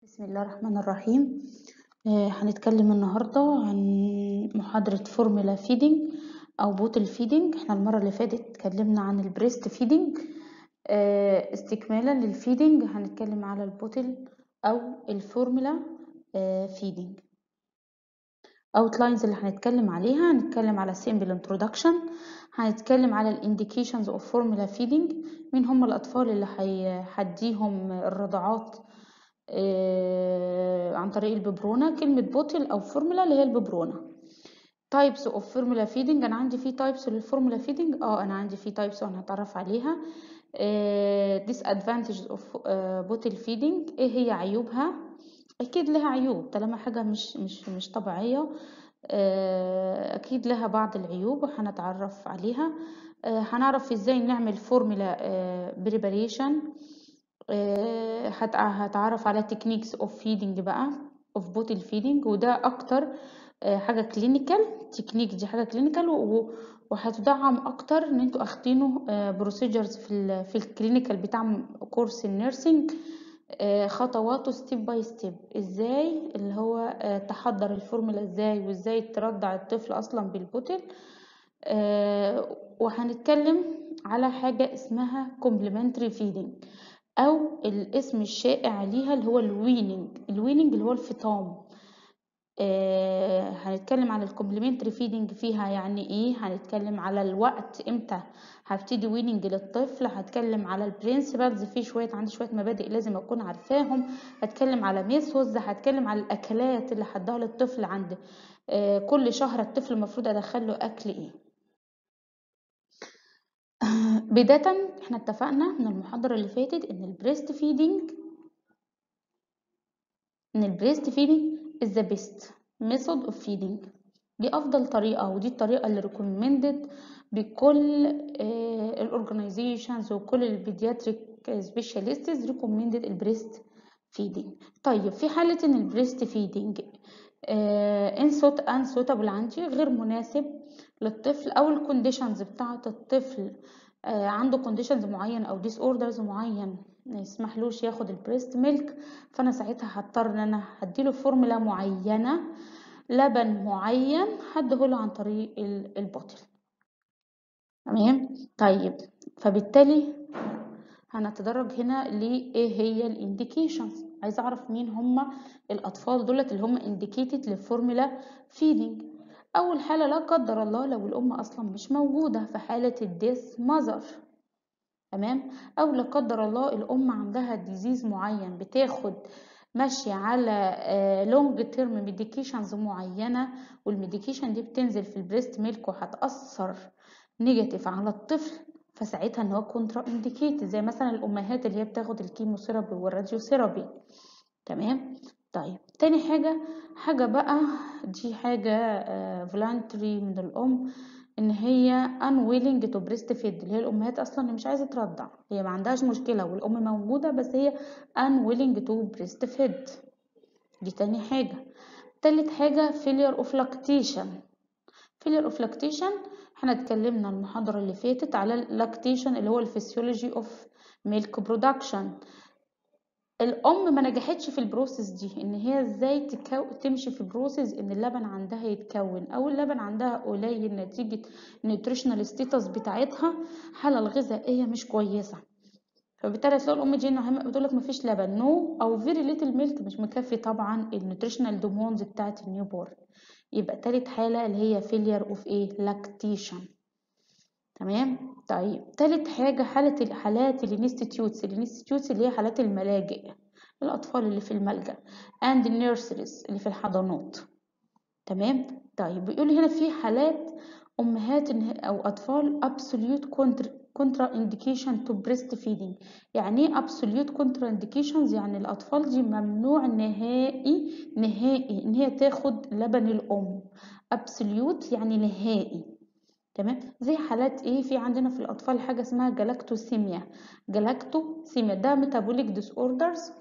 بسم الله الرحمن الرحيم آه، هنتكلم النهاردة عن محاضرة فورمولا فيدنج أو بوتل فيدنج احنا المرة اللي فاتت اتكلمنا عن البريست فيدنج آه، استكمالا للفيدنج هنتكلم على البوتل أو الفورمولا فيدنج اوتلاينز اللي هنتكلم عليها هنتكلم على simple introduction هنتكلم على الانديكيشنز اوف فورمولا فيدنج مين هم الأطفال اللي هيديهم الرضعات آه، عن طريق الببرونة كلمة بوتل أو فورمولا اللي هي الببرونة تايبس اوف فورمولا فيدنج أنا عندي في تايبس للفورمولا فيدنج اه أنا عندي في تايبس وهنتعرف عليها ديس ادفانتجز اوف بوتل فيدنج ايه هي عيوبها اكيد لها عيوب طالما حاجة مش مش مش طبيعية آه، اكيد لها بعض العيوب وهنتعرف عليها آه، هنعرف ازاي نعمل فورمولا بريباريشن هتعرف على تكنيكس اوف فيدنج بقى اوف بوتل فيدنج وده اكتر آه، حاجه كلينيكال تكنيك دي حاجه كلينيكال وهتدعم اكتر ان انتوا اخدينه بروسيجرز في ال في الكلينيكال بتاع كورس النيرسينج خطواته ستيب باي ستيب ازاي اللي هو آه، تحضر الفورمولا ازاي وازاي ترضع الطفل اصلا بالبوتل آه، وهنتكلم على حاجه اسمها complementary feeding او الاسم الشائع ليها اللي هو الويننج الويننج اللي هو الفطام آه هنتكلم عن الكومبلمنتري فيدنج فيها يعني ايه هنتكلم على الوقت امتى هبتدي ويننج للطفل هتكلم على البرنسبلز في شويه عندي شويه مبادئ لازم اكون عارفاهم هتكلم على ميثودز هتكلم على الاكلات اللي هديها للطفل عند آه كل شهر الطفل المفروض ادخله اكل ايه بداية احنا اتفقنا من المحاضرة اللي فاتت ان البريست فيدنج ان البريست فيدنج is the best method of feeding دي افضل طريقة ودي الطريقة اللي recommended بكل الاورجنايزيشنز وكل البيدياتريك سبيشاليستس recommended البريست فيدنج طيب في حالة ان البريست فيدنج انسوت انسوتابل عندي غير مناسب للطفل او الكونديشنز بتاعه الطفل آه عنده كونديشنز معين او ديس اوردرز معين ما يسمحلوش ياخد البريست ميلك فانا ساعتها هضطر ان انا هديله فورمولا معينه لبن معين هديهوله عن طريق البوتل تمام طيب فبالتالي هنتدرج هنا لايه هي الانديكيشنز عايزه اعرف مين هم الاطفال دولت اللي هم انديكيتد للفورمولا فيدنج اول حاله لا قدر الله لو الام اصلا مش موجوده في حاله الديث ماذر تمام او لا قدر الله الام عندها ديزيز معين بتاخد ماشيه على لونج تيرم ميديكيشنز معينه والميديكيشن دي بتنزل في البريست ميلك وهتاثر نيجاتيف على الطفل فساعتها ان هو كونترا انديكيت زي مثلا الامهات اللي هي بتاخد الكيموثيرابي والراديوثيرابي تمام طيب تاني حاجة حاجة بقى دي حاجة فولانتري من الأم إن هي unwilling to breastfeed اللي هي الأمهات أصلا اللي مش عايزة ترضع هي ما عندهاش مشكلة والأم موجودة بس هي unwilling to breastfeed دي تاني حاجة تالت حاجة failure of lactation failure of lactation احنا اتكلمنا المحاضرة اللي فاتت على اللاكتيشن اللي هو الفسيولوجي اوف ميلك برودكشن الام ما نجحتش في البروسيس دي ان هي ازاي تكو... تمشي في بروسيس ان اللبن عندها يتكون او اللبن عندها قليل نتيجه النيوتريشنال ستيتس بتاعتها الحاله الغذائيه مش كويسه فبالتالي تلاقي الام دي بتقول لك مفيش لبن نو no او فيري ليتل ميلك مش مكفي طبعا النيوتريشنال دومونز بتاعت النيو بورن يبقى تالت حاله اللي هي فيلير اوف ايه لاكتيشن تمام طيب تالت حاجة حالة حالات الانستيتيوتس الانستيتيوتس اللي هي حالات الملاجئ الأطفال اللي في الملجأ and nurseries اللي في الحضانات تمام طيب بيقول هنا في حالات أمهات أو أطفال absolute contra indication to breastfeeding يعني ايه absolute contra indications يعني الأطفال دي ممنوع نهائي نهائي إن هي تاخد لبن الأم absolute يعني نهائي تمام زي حالات ايه في عندنا في الاطفال حاجه اسمها جلاكتوسيميا جلاكتوسيميا ده ميتابوليك ديس اوردرز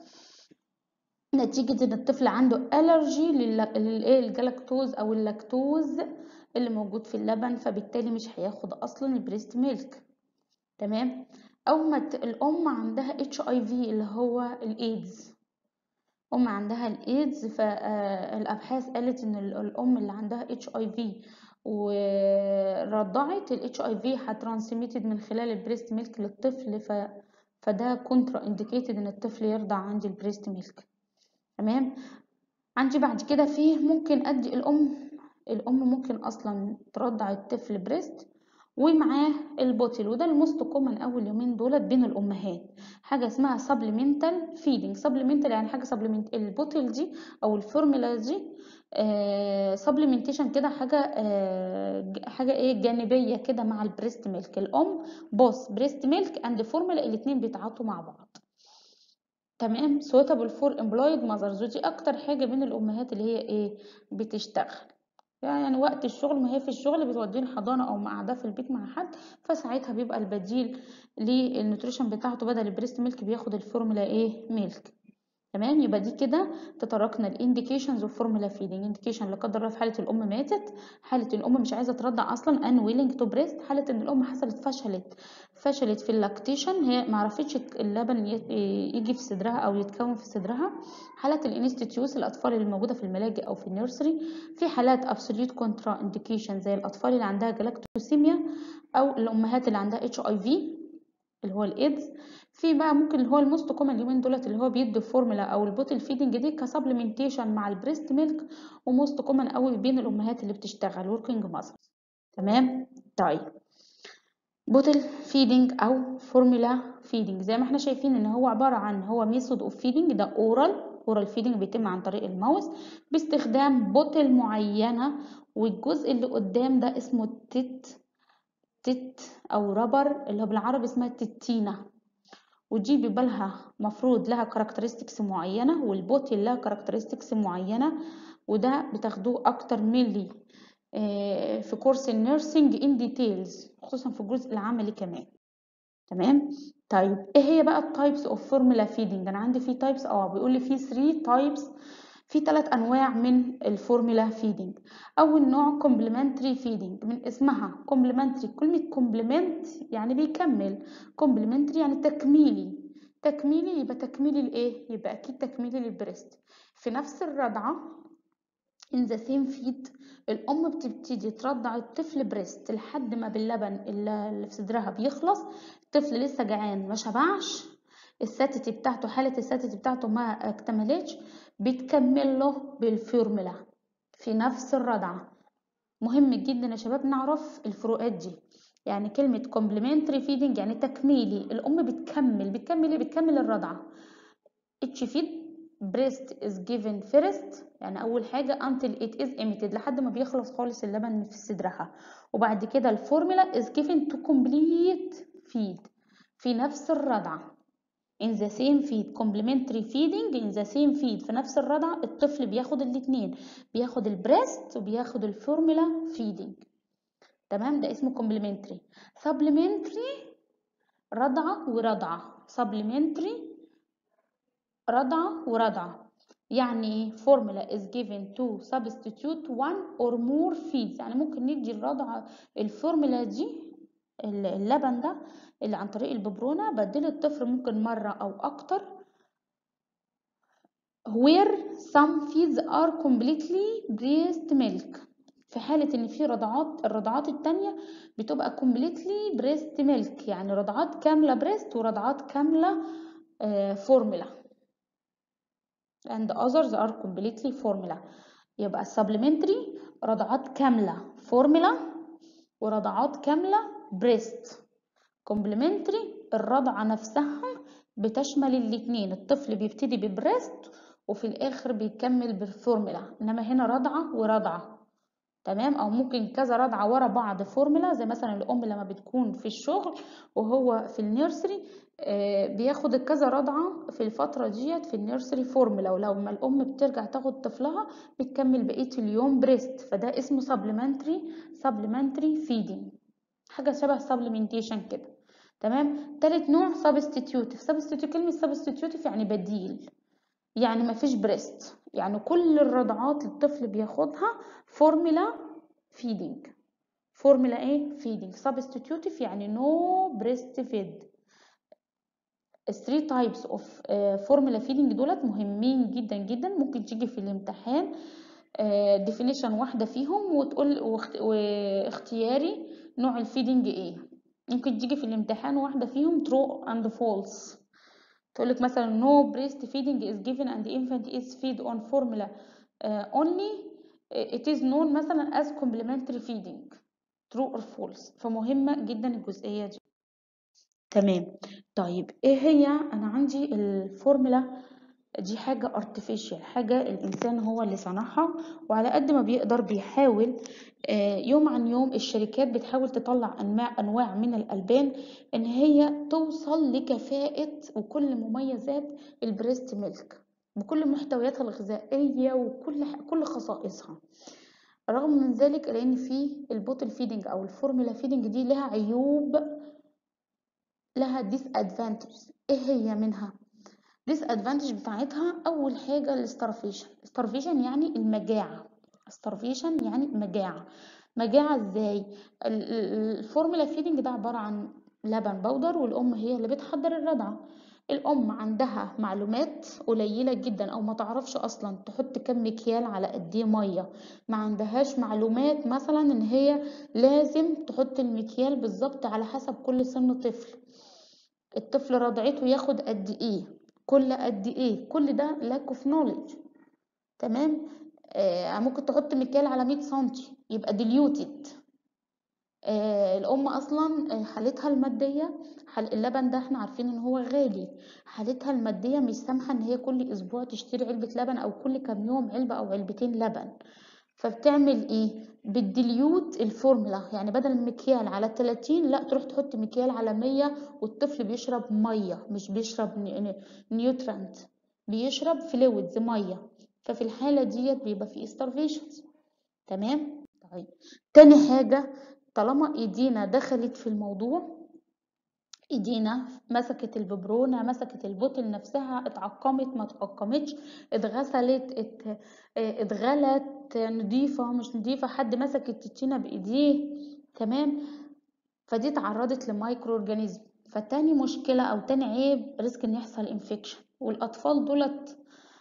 نتيجه ان الطفل عنده الرجي للجلاكتوز او اللاكتوز اللي موجود في اللبن فبالتالي مش هياخد اصلا البريست ميلك تمام او ما الام عندها اتش اي في اللي هو الايدز ام عندها الايدز فالابحاث قالت ان الام اللي عندها اتش اي في ورضعت الاتش اي في هترانسميتد من خلال البريست ميلك للطفل ف فده كونترا انديكيتد ان الطفل يرضع عندي البريست ميلك تمام عندي بعد كده فيه ممكن ادي الام الام ممكن اصلا ترضع الطفل بريست ومعاه البوتل وده الموست كومن اول يومين دولت بين الامهات حاجه اسمها سبلمنتال فيدنج سبلمنتال يعني حاجه سبلمنت البوتل دي او الفورمولا دي سبلمنتيشن كده حاجه آه حاجه ايه جانبيه كده مع البريست ميلك الام بوس بريست ميلك اند فورمولا الاثنين بيتعاطوا مع بعض تمام suitable for employed mothers ودي اكتر حاجه بين الامهات اللي هي ايه بتشتغل يعني وقت الشغل ما هي في الشغل بتوديه الحضانه او قاعده في البيت مع حد فساعتها بيبقى البديل للنيوتريشن بتاعته بدل البريست ميلك بياخد الفورمولا ايه ميلك تمام يبقى دي كده تطرقنا الانديكيشنز وفورمولا فيدنج انديكيشن لا قدر الله في حاله الام ماتت حاله الام مش عايزه ترضع اصلا ان ويلينج تو بريست حاله ان الام حصلت فشلت فشلت في اللاكتيشن هي ما عرفتش اللبن يجي في صدرها او يتكون في صدرها حالات الانستيتيوس الاطفال اللي موجوده في الملاجئ او في النيرسري في حالات ابسوليوت كونترا انديكيشن زي الاطفال اللي عندها جلاكتوسيميا او الامهات اللي عندها اتش اي في اللي هو الايدز في بقى ممكن اللي هو الموست كومن اليومين دولت اللي هو بيدي فورمولا او البوتل فيدنج دي كسبلمنتيشن مع البريست ميلك وموست كومن قوي بين الامهات اللي بتشتغل وركينج ماذرز تمام طيب بوتل فيدنج او فورمولا فيدنج زي ما احنا شايفين ان هو عباره عن هو ميثود اوف فيدنج ده اورال اورال فيدنج بيتم عن طريق الماوس باستخدام بوتل معينه والجزء اللي قدام ده اسمه التت تت او ربر اللي هو بالعربي اسمها تتينه ودي بيبقى لها مفروض لها كاركترستكس معينه والبوتل لها كاركترستكس معينه وده بتاخدوه اكتر ملي في كورس النيرسينج ان ديتيلز خصوصا في الجزء العملي كمان تمام طيب ايه هي بقى التايبس اوف فورمولا فيدنج انا عندي في تايبس اه بيقول لي في 3 تايبس في ثلاث انواع من الفورمولا فيدنج اول نوع كومبلمنتري فيدنج من اسمها كومبلمنتري كلمه كومبلمنت يعني بيكمل كومبلمنتري يعني تكميلي تكميلي يبقى تكميلي لايه يبقى اكيد تكميلي للبريست في نفس الرضعه in the same feed الأم بتبتدي ترضع الطفل بريست لحد ما باللبن اللي في صدرها بيخلص الطفل لسه جعان ما شبعش الساتيتي بتاعته حالة الساتيتي بتاعته ما اكتملتش بتكمل له بالفورمولا في نفس الرضعة مهم جدا يا شباب نعرف الفروقات دي يعني كلمة complementary feeding يعني تكميلي الأم بتكمل بتكمل ايه بتكمل الرضعة اتش فيد breast is given first يعني أول حاجة until it is emitted لحد ما بيخلص خالص اللبن في صدرها وبعد كده الفورمولا is given to complete feed في نفس الرضعة in the same feed complementary feeding in the same feed في نفس الرضعة الطفل بياخد الاتنين بياخد البريست وبياخد الفورمولا feeding تمام ده اسمه complementary supplementary رضعة ورضعة supplementary رضعة ورضعة يعني formula is given to substitute one or more feeds يعني ممكن ندي الرضعة الفورمولا دي اللبن ده اللي عن طريق الببرونة بدل الطفل ممكن مرة أو أكتر where some feeds are completely breast milk في حالة إن في رضعات الرضعات التانية بتبقى completely breast milk يعني رضعات كاملة بريست ورضعات كاملة فورمولا and others are completely formula يبقى supplementary رضعات كاملة فورمولا ورضعات كاملة بريست complementary الرضعة نفسها بتشمل الاتنين الطفل بيبتدي ببريست وفي الآخر بيكمل بالفورمولا إنما هنا رضعة ورضعة تمام او ممكن كذا رضعه ورا بعض فورمولا زي مثلا الام لما بتكون في الشغل وهو في النيرسري بياخد كذا رضعه في الفتره ديت في النيرسري فورمولا ولما الام بترجع تاخد طفلها بتكمل بقيه اليوم بريست فده اسمه سبلمنتري سبلمنتري فيدنج حاجه شبه سبلمنتيشن كده تمام تالت نوع سبستيتيوتيف سبستيتيوتيف كلمه سبستيتيوتيف يعني بديل يعني مفيش بريست يعني كل الرضعات الطفل بياخدها فورمولا فيدنج فورمولا ايه فيدنج سبستيتيوتيف يعني نو بريست فيد الثري تايبس اوف فورمولا فيدنج دولت مهمين جدا جدا ممكن تيجي في الامتحان ديفينيشن واحده فيهم وتقول واختياري نوع الفيدنج ايه ممكن تيجي في الامتحان واحده فيهم true and false تقولك مثلا no breast feeding is given and infant is fed on formula uh, only it is known مثلا as complementary feeding true or false فمهمة جدا الجزئية دي تمام طيب ايه هي انا عندي الفورمولا دي حاجة artificial حاجة الإنسان هو اللي صنعها وعلى قد ما بيقدر بيحاول يوم عن يوم الشركات بتحاول تطلع أنواع أنواع من الألبان إن هي توصل لكفاءة وكل مميزات البريست ميلك بكل محتوياتها الغذائية وكل كل خصائصها رغم من ذلك لأن في البوتل فيدنج أو الفورمولا فيدنج دي لها عيوب لها ديس ادفانتج ايه هي منها ديس ادفانتج بتاعتها اول حاجه الستارفيشن starvation يعني المجاعه starvation يعني مجاعه مجاعه ازاي الفورمولا فيدنج ده عباره عن لبن بودر والام هي اللي بتحضر الرضعه الام عندها معلومات قليله جدا او ما تعرفش اصلا تحط كم مكيال على قد ايه ميه ما عندهاش معلومات مثلا ان هي لازم تحط المكيال بالظبط على حسب كل سن طفل الطفل رضعته ياخد قد ايه كل قد ايه كل ده lack of knowledge تمام آه ممكن تحط مكيال على 100 سنتي يبقى ديليوتد آه الام اصلا حالتها الماديه حال اللبن ده احنا عارفين ان هو غالي حالتها الماديه مش سامحه ان هي كل اسبوع تشتري علبه لبن او كل كام يوم علبه او علبتين لبن فبتعمل ايه بالديليوت الفورمولا يعني بدل المكيال على 30 لا تروح تحط مكيال على 100 والطفل بيشرب ميه مش بيشرب نيوترانت بيشرب فلويدز ميه ففي الحاله ديت بيبقى في starvation تمام طيب تاني حاجه طالما ايدينا دخلت في الموضوع ايدينا مسكت الببرونة مسكت البوتل نفسها اتعقمت ما اتعقمتش اتغسلت ات... اتغلت نضيفة مش نضيفة حد مسك التتشينة بايديه تمام فدي اتعرضت لمايكرو اورجانيزم فتاني مشكلة او تاني عيب ريسك ان يحصل انفكشن والاطفال دولت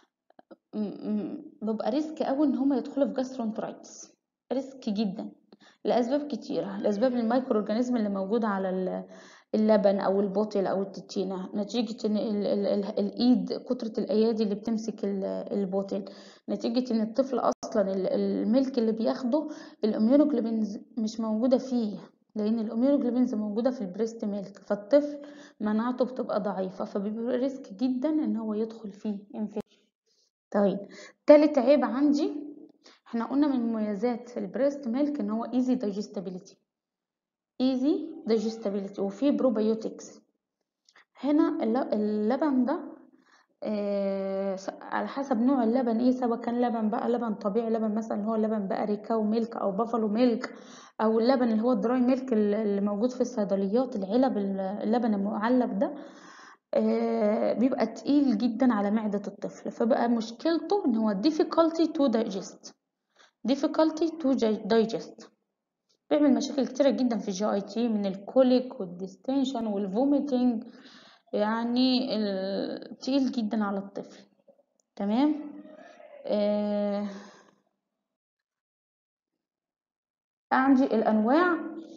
بيبقى ريسك قوي ان هم يدخلوا في جاسترونترايتس ريسك جدا لاسباب كتيرة لاسباب المايكرو اورجانيزم اللي موجودة على اللبن او البوتل او التتشينه نتيجه ان ال ال ال الايد كتره الايادي اللي بتمسك البوتل نتيجه ان الطفل اصلا الملك اللي بياخده الاميونوجلوبينز مش موجوده فيه لان الاميونوجلوبينز موجوده في البريست ميلك فالطفل مناعته بتبقى ضعيفه فبيبقى ريسك جدا ان هو يدخل فيه انفكشن طيب تالت عيب عندي احنا قلنا من مميزات البريست ميلك ان هو ايزي دايجستابيليتي ايزي دايجستابيليتي وفي بروبيوتكس هنا اللبن ده آه على حسب نوع اللبن ايه سواء كان لبن بقى لبن طبيعي لبن مثلا اللي هو لبن بقري كاو ميلك او بافالو ميلك او اللبن اللي هو الدراي ميلك اللي موجود في الصيدليات العلب اللبن المعلب ده آه بيبقى تقيل جدا على معدة الطفل فبقى مشكلته ان هو difficulty to digest difficulty to digest بيعمل مشاكل كتيرة جدا في الجي اي تي من الكوليك والديستنشن والفوميتنج يعني تقيل جدا على الطفل تمام آه عندي الانواع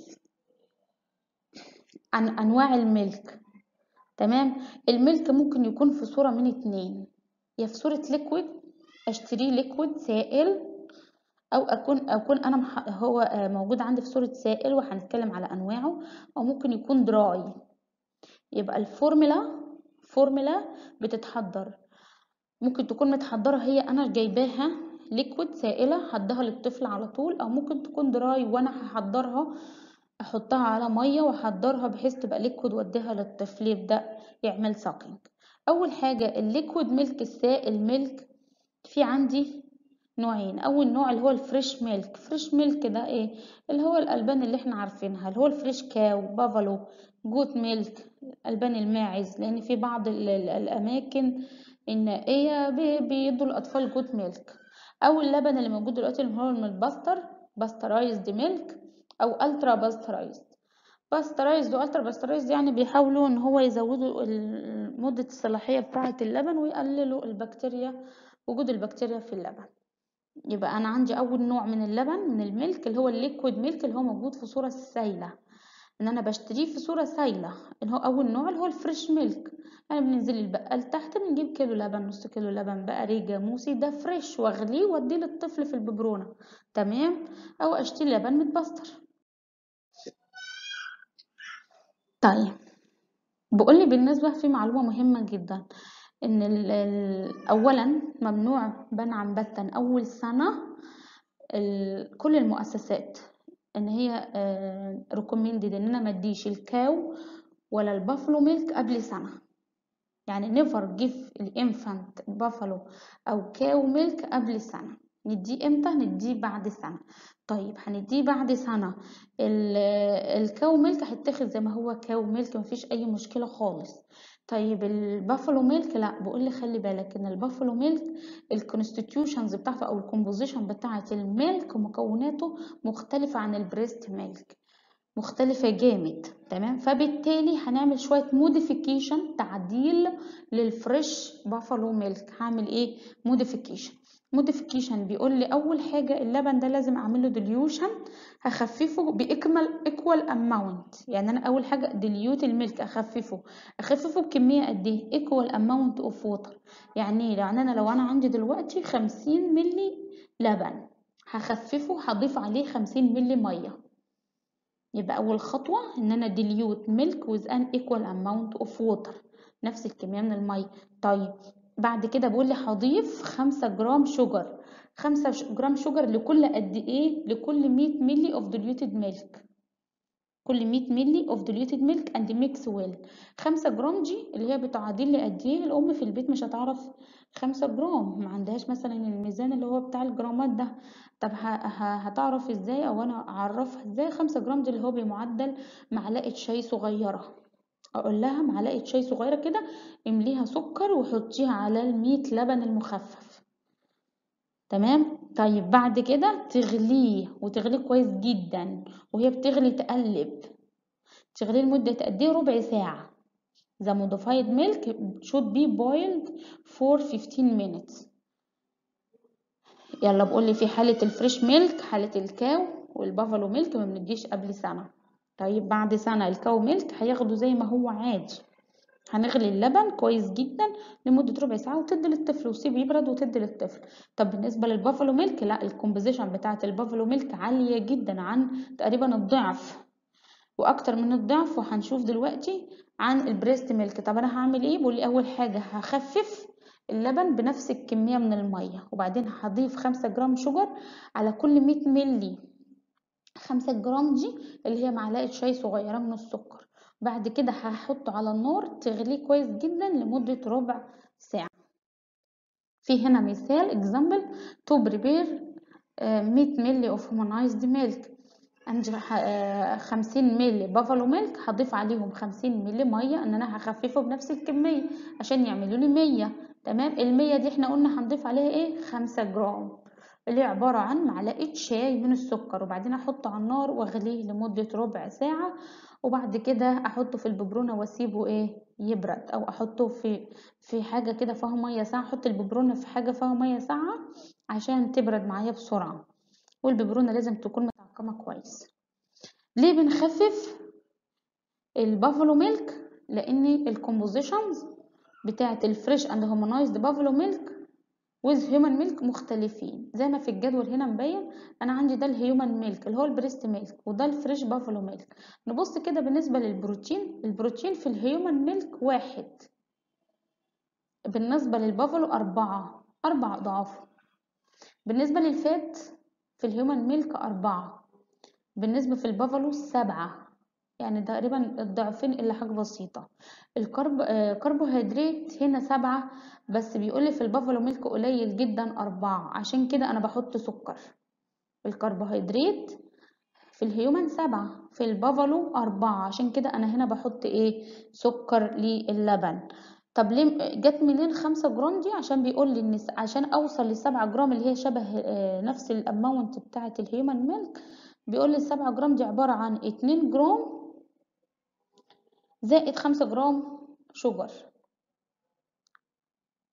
عن انواع الملك تمام الملك ممكن يكون في صورة من اتنين يا في صورة ليكويد اشتريه ليكويد سائل او اكون اكون انا مح... هو موجود عندي في صوره سائل وهنتكلم على انواعه او ممكن يكون دراي يبقى الفورمولا فورمولا بتتحضر ممكن تكون متحضره هي انا جايباها ليكويد سائله هديها للطفل على طول او ممكن تكون دراي وانا هحضرها احطها على ميه واحضرها بحيث تبقى ليكويد واديها للطفل يبدا يعمل ساكينج اول حاجه الليكويد ميلك السائل ميلك في عندي نوعين اول نوع اللي هو الفريش ميلك فريش ميلك ده ايه اللي هو الالبان اللي احنا عارفينها اللي هو الفريش كاو بافالو جوت ميلك البان الماعز لان في بعض ال ال الاماكن ان ايه بيدوا الاطفال جوت ميلك او اللبن اللي موجود دلوقتي اللي هو الباستر باسترايزد ميلك او الترا باسترايزد باسترايزد والترا باسترايزد يعني بيحاولوا ان هو يزودوا مدة الصلاحية بتاعة اللبن ويقللوا البكتيريا وجود البكتيريا في اللبن يبقى أنا عندي أول نوع من اللبن من الملك اللي هو الليكويد ميلك اللي هو موجود في صورة سايلة إن أنا بشتريه في صورة سايلة اللي هو أول نوع اللي هو الفريش ميلك أنا بننزل البقال تحت بنجيب كيلو لبن نص كيلو لبن بقري جاموسي ده فريش واغليه واديه للطفل في الببرونة تمام أو أشتري لبن متبستر طيب بقول لي بالنسبة في معلومة مهمة جدا إن ال- ال- أولا ممنوع منعا باتا أول سنة ال- كل المؤسسات إن هي ريكومندد إن أنا ما أديش الكاو ولا البافلو ميلك قبل سنة يعني نيفر جيف الانفانت بافلو أو كاو ميلك قبل سنة نديه امتى نديه بعد سنة طيب هنديه بعد سنة ال- الكاو ميلك هيتاخد زي ما هو كاو ميلك مفيش اي مشكلة خالص طيب البافلو ميلك لا بقول لي خلي بالك ان البافلو ميلك الكونستيتيوشنز بتاعته او الكومبوزيشن بتاعه الميلك ومكوناته مختلفة عن البريست ميلك مختلفة جامد تمام فبالتالي هنعمل شوية موديفيكيشن تعديل للفريش بافالو ميلك هعمل ايه موديفيكيشن موديفيكيشن بيقول لي اول حاجة اللبن ده لازم اعمل له ديليوشن هخففه باكمل ايكوال اماونت يعني انا اول حاجة ديليوت الميلك اخففه اخففه بكمية قد ايه ايكوال اماونت اوف ووتر يعني ايه يعني انا لو انا عندي دلوقتي 50 ملي لبن هخففه هضيف عليه 50 ملي ميه يبقى أول خطوة إن أنا dilute milk with an equal amount of water نفس الكمية من المية طيب بعد كده بقول لي هضيف خمسة جرام شوجر خمسة ش- جرام شوجر لكل قد إيه لكل مية ملي of diluted milk كل مية ملي of diluted milk and mix well خمسة جرام دي اللي هي بتعادل لي قد إيه الأم في البيت مش هتعرف خمسة جرام ما عندهاش مثلا الميزان اللي هو بتاع الجرامات ده طب ه- ه- هتعرف ازاي او انا اعرفها ازاي خمسة جرام دي اللي هو بمعدل معلقة شاي صغيرة اقول لها معلقة شاي صغيرة كده امليها سكر وحطيها على المية لبن المخفف تمام طيب بعد كده تغليه وتغليه كويس جدا وهي بتغلي تقلب تغليه لمدة قد ايه ربع ساعة The modified milk should be boiled for 15 minutes يلا بقول لي في حالة الفريش ميلك حالة الكاو والبافالو ميلك ما بنديش قبل سنة طيب بعد سنة الكاو ميلك هياخده زي ما هو عادي هنغلي اللبن كويس جدا لمدة ربع ساعة وتدي للطفل وسيبه يبرد وتدي للطفل طب بالنسبة للبافالو ميلك لا الكومبوزيشن بتاعة البافالو ميلك عالية جدا عن تقريبا الضعف واكتر من الضعف وهنشوف دلوقتي عن البريست ميلك طب انا هعمل ايه بقول لي اول حاجة هخفف اللبن بنفس الكمية من المية وبعدين هضيف خمسة جرام شوجر على كل مية ملي خمسة جرام دي اللي هي معلقة شاي صغيرة من السكر بعد كده هحطه على النار تغليه كويس جدا لمدة ربع ساعة في هنا مثال example to prepare آه، 100 ملي of humanized milk عندي ح- آه، 50 ملي بافالو ميلك هضيف عليهم 50 ملي ميه ان انا هخففه بنفس الكميه عشان يعملوا لي 100 تمام ال100 دي احنا قلنا هنضيف عليها ايه 5 جرام اللي هي عباره عن معلقه شاي من السكر وبعدين احطه على النار واغليه لمده ربع ساعه وبعد كده احطه في الببرونه واسيبه ايه يبرد او احطه في في حاجه كده فيها ميه ساقعه احط الببرونه في حاجه فيها ميه ساقعه عشان تبرد معايا بسرعه والببرونه لازم تكون متعقمه كويس ليه بنخفف البافلو ميلك لان الكومبوزيشنز بتاعه الفريش اند هومونايزد بافلو ميلك ويز هيومن ميلك مختلفين زي ما في الجدول هنا مبين انا عندي ده الهيومن ميلك اللي هو البريست ميلك وده الفريش بافلو ميلك نبص كده بالنسبه للبروتين البروتين في الهيومن ميلك واحد بالنسبه للبافلو أربعة أربع أضعاف بالنسبة للفات في الهيومن ميلك أربعة بالنسبة في البافلو سبعة يعني تقريبا الضعفين إلا حاجة بسيطة الكرب آه، كربوهيدرات هنا سبعة بس بيقولي في البافلو ميلك قليل جدا أربعة عشان كده أنا بحط سكر الكربوهيدرات في الهيومن سبعة في البافلو أربعة عشان كده أنا هنا بحط إيه سكر للبن طب ليه جت منين خمسة جرام دي عشان بيقول لي ان س- عشان اوصل للسبعة جرام اللي هي شبه آه، نفس الاماونت بتاعة الهيومن ميلك بيقول لي السبعة جرام دي عبارة عن اتنين جرام زائد خمسة جرام شوجر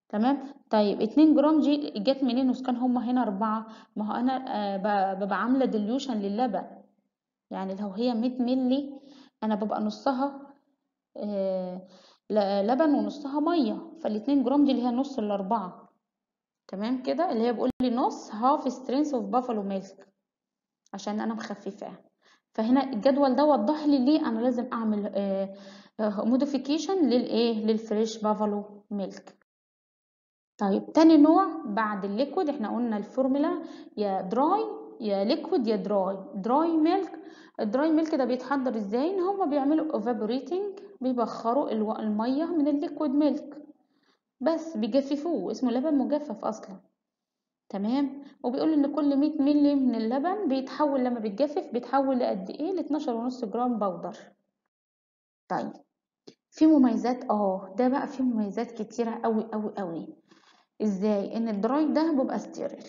تمام طيب 2 جرام دي جت منين وكان هما هنا أربعة ما هو أنا آه ب- ببقى عاملة ديليوشن للبن يعني لو هي 100 ملي أنا ببقى نصها آه ل- لبن ونصها مية فالاتنين جرام دي اللي هي نص الأربعة تمام كده اللي هي بيقول لي نص هاف سترينث اوف بافالو ميلك عشان انا مخففاه فهنا الجدول ده وضح لي ليه انا لازم اعمل موديفيكيشن للايه للفريش بافالو ميلك طيب تاني نوع بعد الليكويد احنا قلنا الفورمولا يا دراي يا ليكويد يا دراي دراي ميلك الدراي ميلك ده بيتحضر ازاي ان هما بيعملوا evaporating بيبخروا الو- الميه من الليكويد ميلك بس بيجففوه اسمه لبن مجفف اصلا تمام وبيقول ان كل 100 مللي من اللبن بيتحول لما بيتجفف بيتحول لقد ايه ل 12 ونص جرام بودر طيب في مميزات اه ده بقى فيه مميزات كتيرة قوي قوي قوي ازاي ان الدراي ده بيبقى ستيريل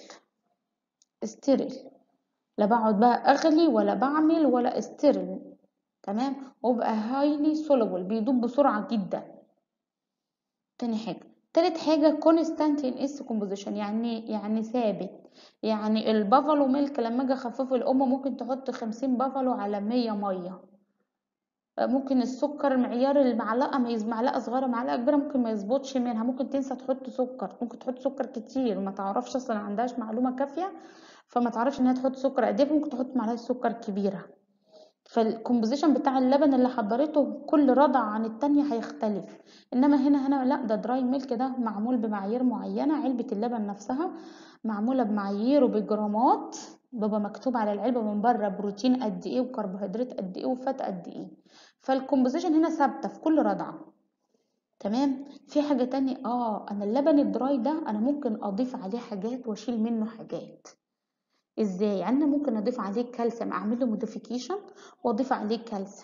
ستيريل لا بقعد بقى اغلي ولا بعمل ولا استيريل تمام وبقى هايلي سولوبل بيدوب بسرعة جدا تاني حاجة تالت حاجة constant in its composition يعني يعني ثابت يعني البافالو ميلك لما اجي اخففه الام ممكن تحط خمسين بافالو على مية مية ممكن السكر معيار المعلقة ما يز- معلقة صغيرة معلقة كبيرة ممكن ما يظبطش منها ممكن تنسى تحط سكر ممكن تحط سكر كتير ما تعرفش اصلا ما عندهاش معلومة كافية فما تعرفش انها تحط سكر قد ايه ممكن تحط معلقة سكر كبيرة فالكومبوزيشن بتاع اللبن اللي حضرته كل رضع عن التانية هيختلف انما هنا هنا لا ده دراي ميلك ده معمول بمعايير معينة علبة اللبن نفسها معمولة بمعايير وبجرامات بيبقى مكتوب على العلبة من بره بروتين قد ايه وكربوهيدرات قد ايه وفات قد ايه فالكومبوزيشن هنا ثابتة في كل رضعة تمام في حاجة تانية اه انا اللبن الدراي ده انا ممكن اضيف عليه حاجات واشيل منه حاجات ازاي يعني انا ممكن اضيف عليه كالسيوم اعمل له موديفيكيشن واضيف عليه كالسيوم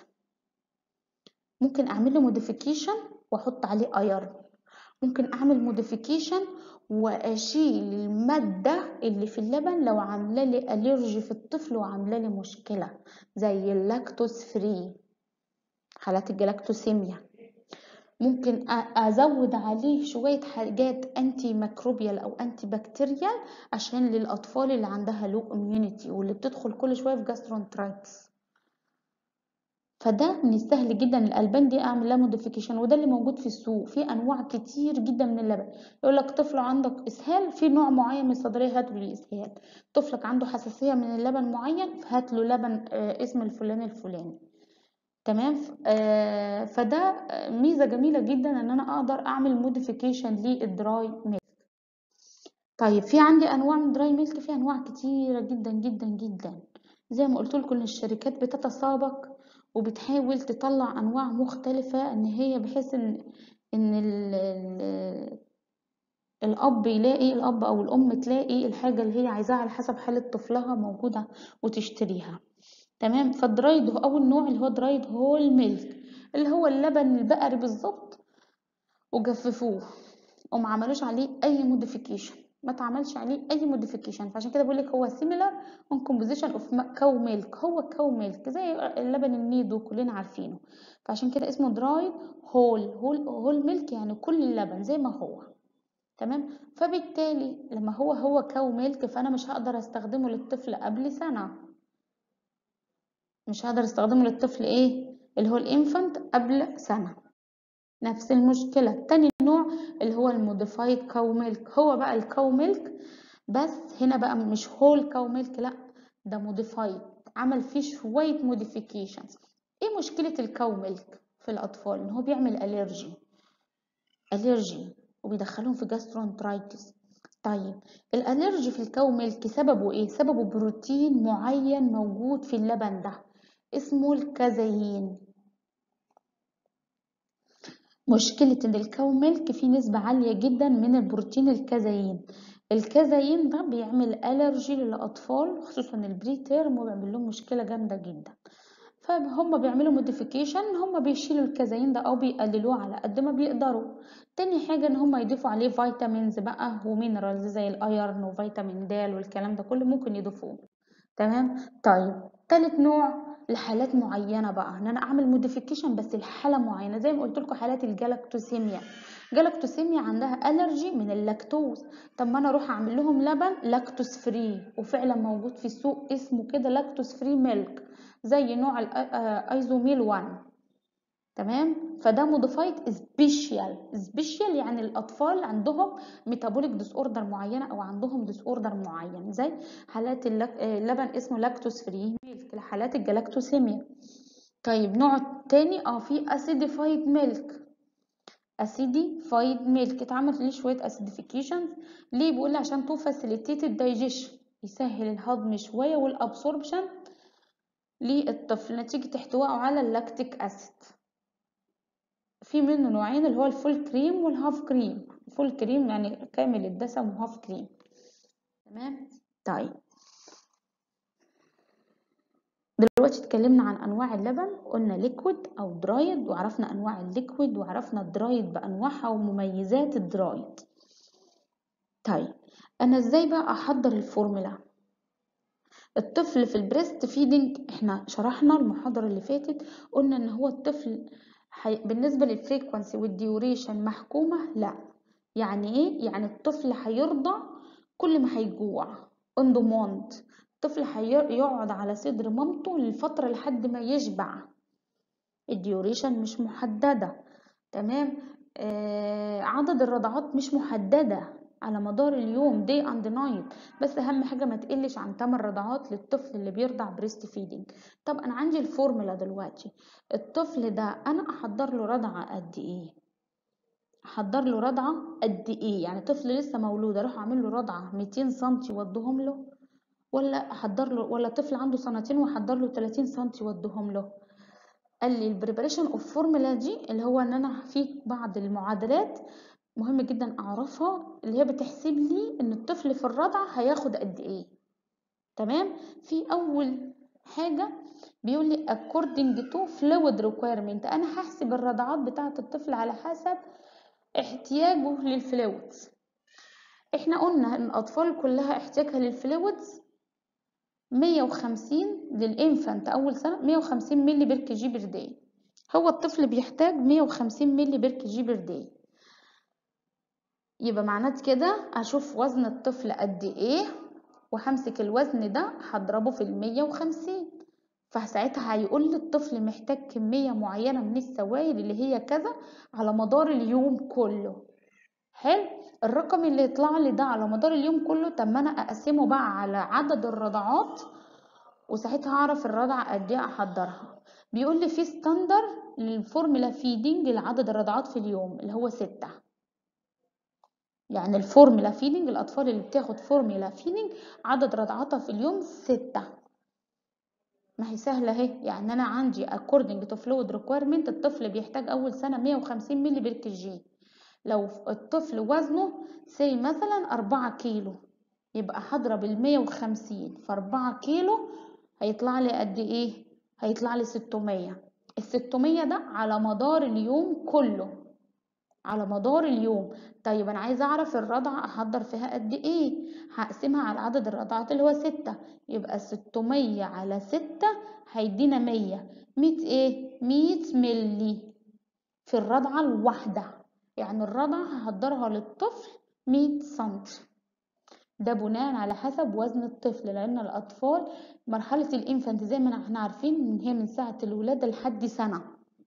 ممكن اعمل له موديفيكيشن واحط عليه ايرن ممكن اعمل موديفيكيشن واشيل الماده اللي في اللبن لو عامله لي الرجي في الطفل وعامله لي مشكله زي اللاكتوز فري حالات الجلاكتوسيميا ممكن أ- ازود عليه شويه حاجات انتي ميكروبيال او انتي بكتيريال عشان للاطفال اللي عندها لو اميونيتي واللي بتدخل كل شويه في جاسترونترايتس فده من السهل جدا الالبان دي اعمل لها موديفيكيشن وده اللي موجود في السوق في انواع كتير جدا من اللبن يقول لك طفل عندك اسهال في نوع معين من الصيدليه هات له الاسهال طفلك عنده حساسيه من اللبن معين هات له لبن آه، اسم الفلاني الفلاني تمام ف- آه، فده آه، ميزه جميله جدا ان انا اقدر اعمل موديفيكيشن للدراي ميلك طيب في عندي انواع من دراي ميلك في انواع كتيره جدا جدا جدا زي ما قلت لكم ان الشركات بتتسابق وبتحاول تطلع انواع مختلفه ان هي بحيث ان ان ال ال الاب يلاقي الاب او الام تلاقي الحاجه اللي هي عايزاها على حسب حاله طفلها موجوده وتشتريها تمام فالدرايد هو اول نوع اللي هو درايد هول ميلك اللي هو اللبن البقري بالظبط وجففوه وما عملوش عليه اي موديفيكيشن ما اتعملش عليه اي موديفيكيشن فعشان كده بقول لك هو سيميلر اون كومبوزيشن اوف كاو ميلك هو كاو ميلك زي اللبن النيدو كلنا عارفينه فعشان كده اسمه دراي هول هول هول ميلك يعني كل اللبن زي ما هو تمام فبالتالي لما هو هو كاو ميلك فانا مش هقدر استخدمه للطفل قبل سنه مش هقدر استخدمه للطفل ايه اللي هو الانفانت قبل سنه نفس المشكلة تاني نوع اللي هو الموديفايد كاو ميلك هو بقى الكاو ميلك بس هنا بقى مش هول كاو ميلك لا ده موديفايد عمل فيه شوية موديفيكيشنز ايه مشكلة الكاو ميلك في الأطفال ان هو بيعمل أليرجي أليرجي وبيدخلهم في جاسترونترايتس طيب الأليرجي في الكاو ميلك سببه ايه سببه بروتين معين موجود في اللبن ده اسمه الكازيين مشكلة إن الكاو ميلك فيه نسبة عالية جدا من البروتين الكازيين الكازيين ده بيعمل ألرجي للأطفال خصوصا البري تيرم وبيعمل لهم مشكلة جامدة جدا فهم بيعملوا موديفيكيشن هم بيشيلوا الكازيين ده أو بيقللوه على قد ما بيقدروا تاني حاجة إن هم يضيفوا عليه فيتامينز بقى ومينرالز زي الأيرن وفيتامين د والكلام ده كله ممكن يضيفوه تمام طيب تالت نوع لحالات معينة بقى ان انا اعمل موديفيكيشن بس لحالة معينة زي ما قلت لكم حالات الجلاكتوسيميا جلاكتوسيميا عندها الرجي من اللاكتوز طب ما انا اروح اعمل لهم لبن لاكتوز فري وفعلا موجود في السوق اسمه كده لاكتوز فري ميلك زي نوع الايزوميل 1 تمام فده موديفايد سبيشال سبيشال يعني الاطفال عندهم ميتابوليك ديس اوردر معينه او عندهم ديس اوردر معين زي حالات اللك... اللبن اسمه لاكتوز فري ميلك حالات الجلاكتوسيميا طيب نوع تاني اه في اسيديفايد ميلك اسيديفايد ميلك اتعمل ليه شويه اسيديفيكيشنز ليه بيقول عشان تو فاسيليتيت الدايجيشن يسهل الهضم شويه والابسوربشن للطفل نتيجه احتوائه على اللاكتيك اسيد في منه نوعين اللي هو الفول كريم والهاف كريم فول كريم يعني كامل الدسم وهاف كريم تمام طيب دلوقتي اتكلمنا عن انواع اللبن قلنا ليكويد او درايد وعرفنا انواع الليكويد وعرفنا الدرايد بانواعها ومميزات الدرايد طيب انا ازاي بقى احضر الفورمولا الطفل في البريست فيدنج احنا شرحنا المحاضرة اللي فاتت قلنا ان هو الطفل حي... بالنسبة للفريكونسي والديوريشن محكومة لا يعني ايه يعني الطفل هيرضع كل ما هيجوع اون دوموند الطفل هيقعد على صدر مامته لفترة لحد ما يشبع الديوريشن مش محددة تمام آه عدد الرضعات مش محددة على مدار اليوم day and night بس اهم حاجة ما تقلش عن 8 رضعات للطفل اللي بيرضع بريست فيدنج طب انا عندي الفورمولا دلوقتي الطفل ده انا احضر له رضعة قد ايه احضر له رضعة قد ايه يعني طفل لسه مولود اروح اعمل له رضعة 200 سنتي وادهم له ولا احضر له ولا طفل عنده سنتين واحضر له 30 سنتي وادهم له قال لي البريباريشن اوف فورمولا دي اللي هو ان انا في بعض المعادلات مهم جدا اعرفها اللي هي بتحسب لي ان الطفل في الرضعه هياخد قد ايه تمام في اول حاجه بيقول لي according to fluid requirement انا هحسب الرضعات بتاعه الطفل على حسب احتياجه للفلويدز احنا قلنا ان الاطفال كلها احتياجها للفلويدز 150 للانفانت اول سنه 150 مللي بير كي جي بير داي هو الطفل بيحتاج 150 مللي بير كي جي بير داي يبقى معنات كده اشوف وزن الطفل قد ايه وهمسك الوزن ده هضربه في المية وخمسين فساعتها هيقول لي الطفل محتاج كمية معينة من السوائل اللي هي كذا على مدار اليوم كله حلو الرقم اللي يطلع لي ده على مدار اليوم كله طب ما انا اقسمه بقى على عدد الرضعات وساعتها اعرف الرضعة قد ايه احضرها بيقول لي في ستاندر للفورمولا فيدنج لعدد الرضعات في اليوم اللي هو ستة يعني الفورمولا فيدنج الأطفال اللي بتاخد فورمولا فيدنج عدد رضعاتها في اليوم ستة ما هي سهلة اهي يعني أنا عندي according to fluid requirement الطفل بيحتاج أول سنة 150 مللي بير كي جي لو الطفل وزنه سي مثلا أربعة كيلو يبقى هضرب المية وخمسين في أربعة كيلو هيطلع لي قد إيه؟ هيطلع لي ستمية الستمية ده على مدار اليوم كله على مدار اليوم طيب انا عايزه اعرف الرضعه احضر فيها قد ايه هقسمها على عدد الرضعات اللي هو ستة يبقى ستمية على ستة هيدينا مية مية ايه مية ملي في الرضعة الواحدة يعني الرضعة هحضرها للطفل مية سنتي ده بناء على حسب وزن الطفل لان الاطفال مرحلة الانفانت زي ما احنا عارفين ان هي من ساعة الولادة لحد سنة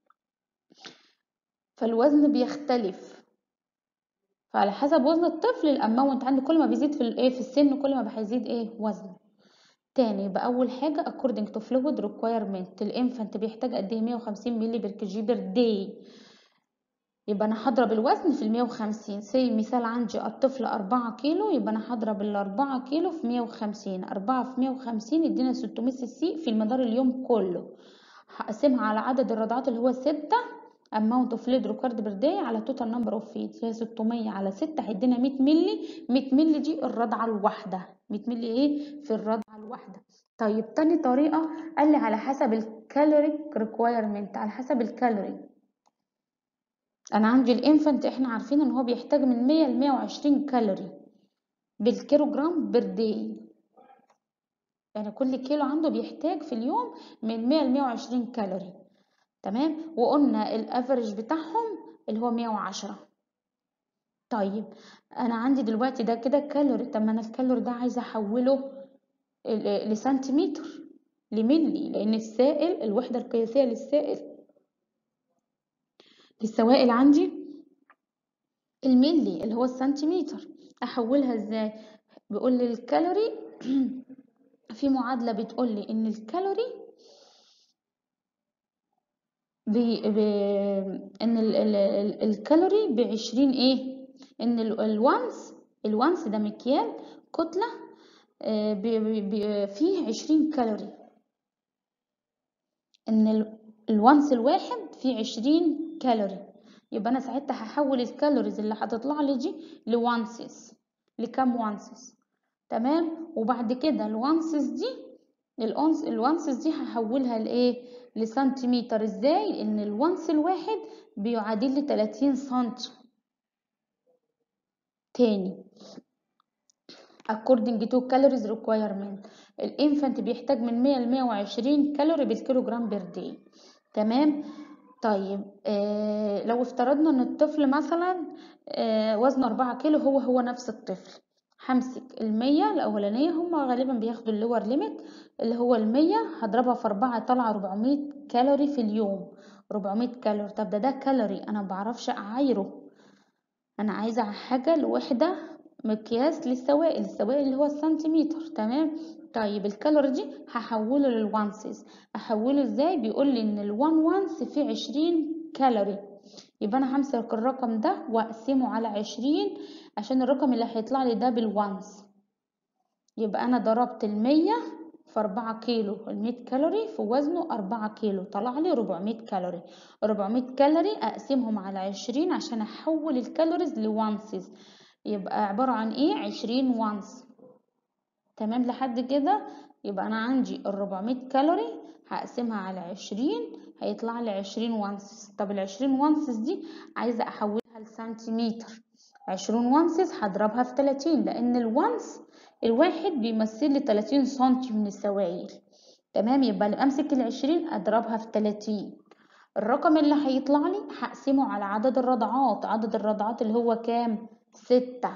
فالوزن بيختلف فعلى حسب وزن الطفل الاماونت عندي كل ما بيزيد في الايه في السن كل ما هيزيد ايه وزنه تاني يبقى اول حاجه according to fluid requirement الانفانت بيحتاج قد ايه 150 مللي بير كي جي بير داي يبقى انا هضرب الوزن في ال 150 سي مثال عندي الطفل 4 كيلو يبقى انا هضرب ال 4 كيلو في 150 4 في 150 يدينا 600 سي سي في المدار اليوم كله هقسمها على عدد الرضعات اللي هو 6 amount of lead required per day على total number of feeds هي 600 على 6 هيدينا 100 مللي 100 مللي دي الرضعة الواحدة 100 مللي ايه في الرضعة الواحدة طيب تاني طريقة قال لي على حسب الكالوريك ريكوايرمنت على حسب الكالوري انا عندي الانفانت احنا عارفين ان هو بيحتاج من 100 ل 120 كالوري بالكيلوجرام بير داي يعني كل كيلو عنده بيحتاج في اليوم من 100 ل 120 كالوري تمام وقلنا الافرج بتاعهم اللي هو 110 طيب انا عندي دلوقتي ده كده كالوري طب ما انا الكالوري ده عايزه احوله ل- لسنتيمتر لملي لان السائل الوحده القياسيه للسائل للسوائل عندي الملي اللي هو السنتيمتر احولها ازاي بيقول لي الكالوري في معادله بتقول لي ان الكالوري بي بي ان ال ال ال الكالوري بعشرين ايه ان ال- الوانس الوانس ده مكيال كتلة آه، بي بي بي فيه عشرين كالوري ان ال- الوانس الواحد فيه عشرين كالوري يبقى انا ساعتها هحول الكالوريز اللي هتطلع لي دي لوانسز لكام وانسز تمام وبعد كده الوانسز دي الأونس الوانسز دي هحولها لايه لسنتيمتر ازاي ان الوانس الواحد بيعادل لي 30 سنتي تاني according to calories requirement الانفانت بيحتاج من 100 ل 120 كالوري بالكيلو جرام بير داي تمام طيب آه لو افترضنا ان الطفل مثلا آه وزنه 4 كيلو هو هو نفس الطفل همسك المية الأولانية هما غالبا بياخدوا اللور ليميت اللي هو المية هضربها في أربعة طالعة 400 كالوري في اليوم 400 كالوري طب ده ده كالوري أنا مبعرفش أعايره أنا عايزة حاجة لوحدة مقياس للسوائل السوائل اللي هو السنتيمتر تمام طيب الكالوري دي هحوله للوانسز احوله ازاي بيقول لي ان الوان وانس فيه 20 كالوري يبقى انا همسك الرقم ده واقسمه على 20 عشان الرقم اللي هيطلع لي ده بالوانس يبقى انا ضربت المية في أربعة كيلو المية كالوري في وزنه أربعة كيلو طلع لي ربعمية كالوري ربعمية كالوري أقسمهم على عشرين عشان أحول الكالوريز لوانسز يبقى عبارة عن إيه عشرين وانس تمام لحد كده يبقى أنا عندي الربعمية كالوري هقسمها على عشرين هيطلع لي عشرين وانسز طب العشرين وانسز دي عايزة أحولها لسنتيمتر عشرين وانسز هضربها في تلاتين لأن الوانس الواحد بيمثل لي 30 سنتي من السوائل تمام يبقى لما امسك العشرين اضربها في 30 الرقم اللي هيطلع لي هقسمه على عدد الرضعات عدد الرضعات اللي هو كام ستة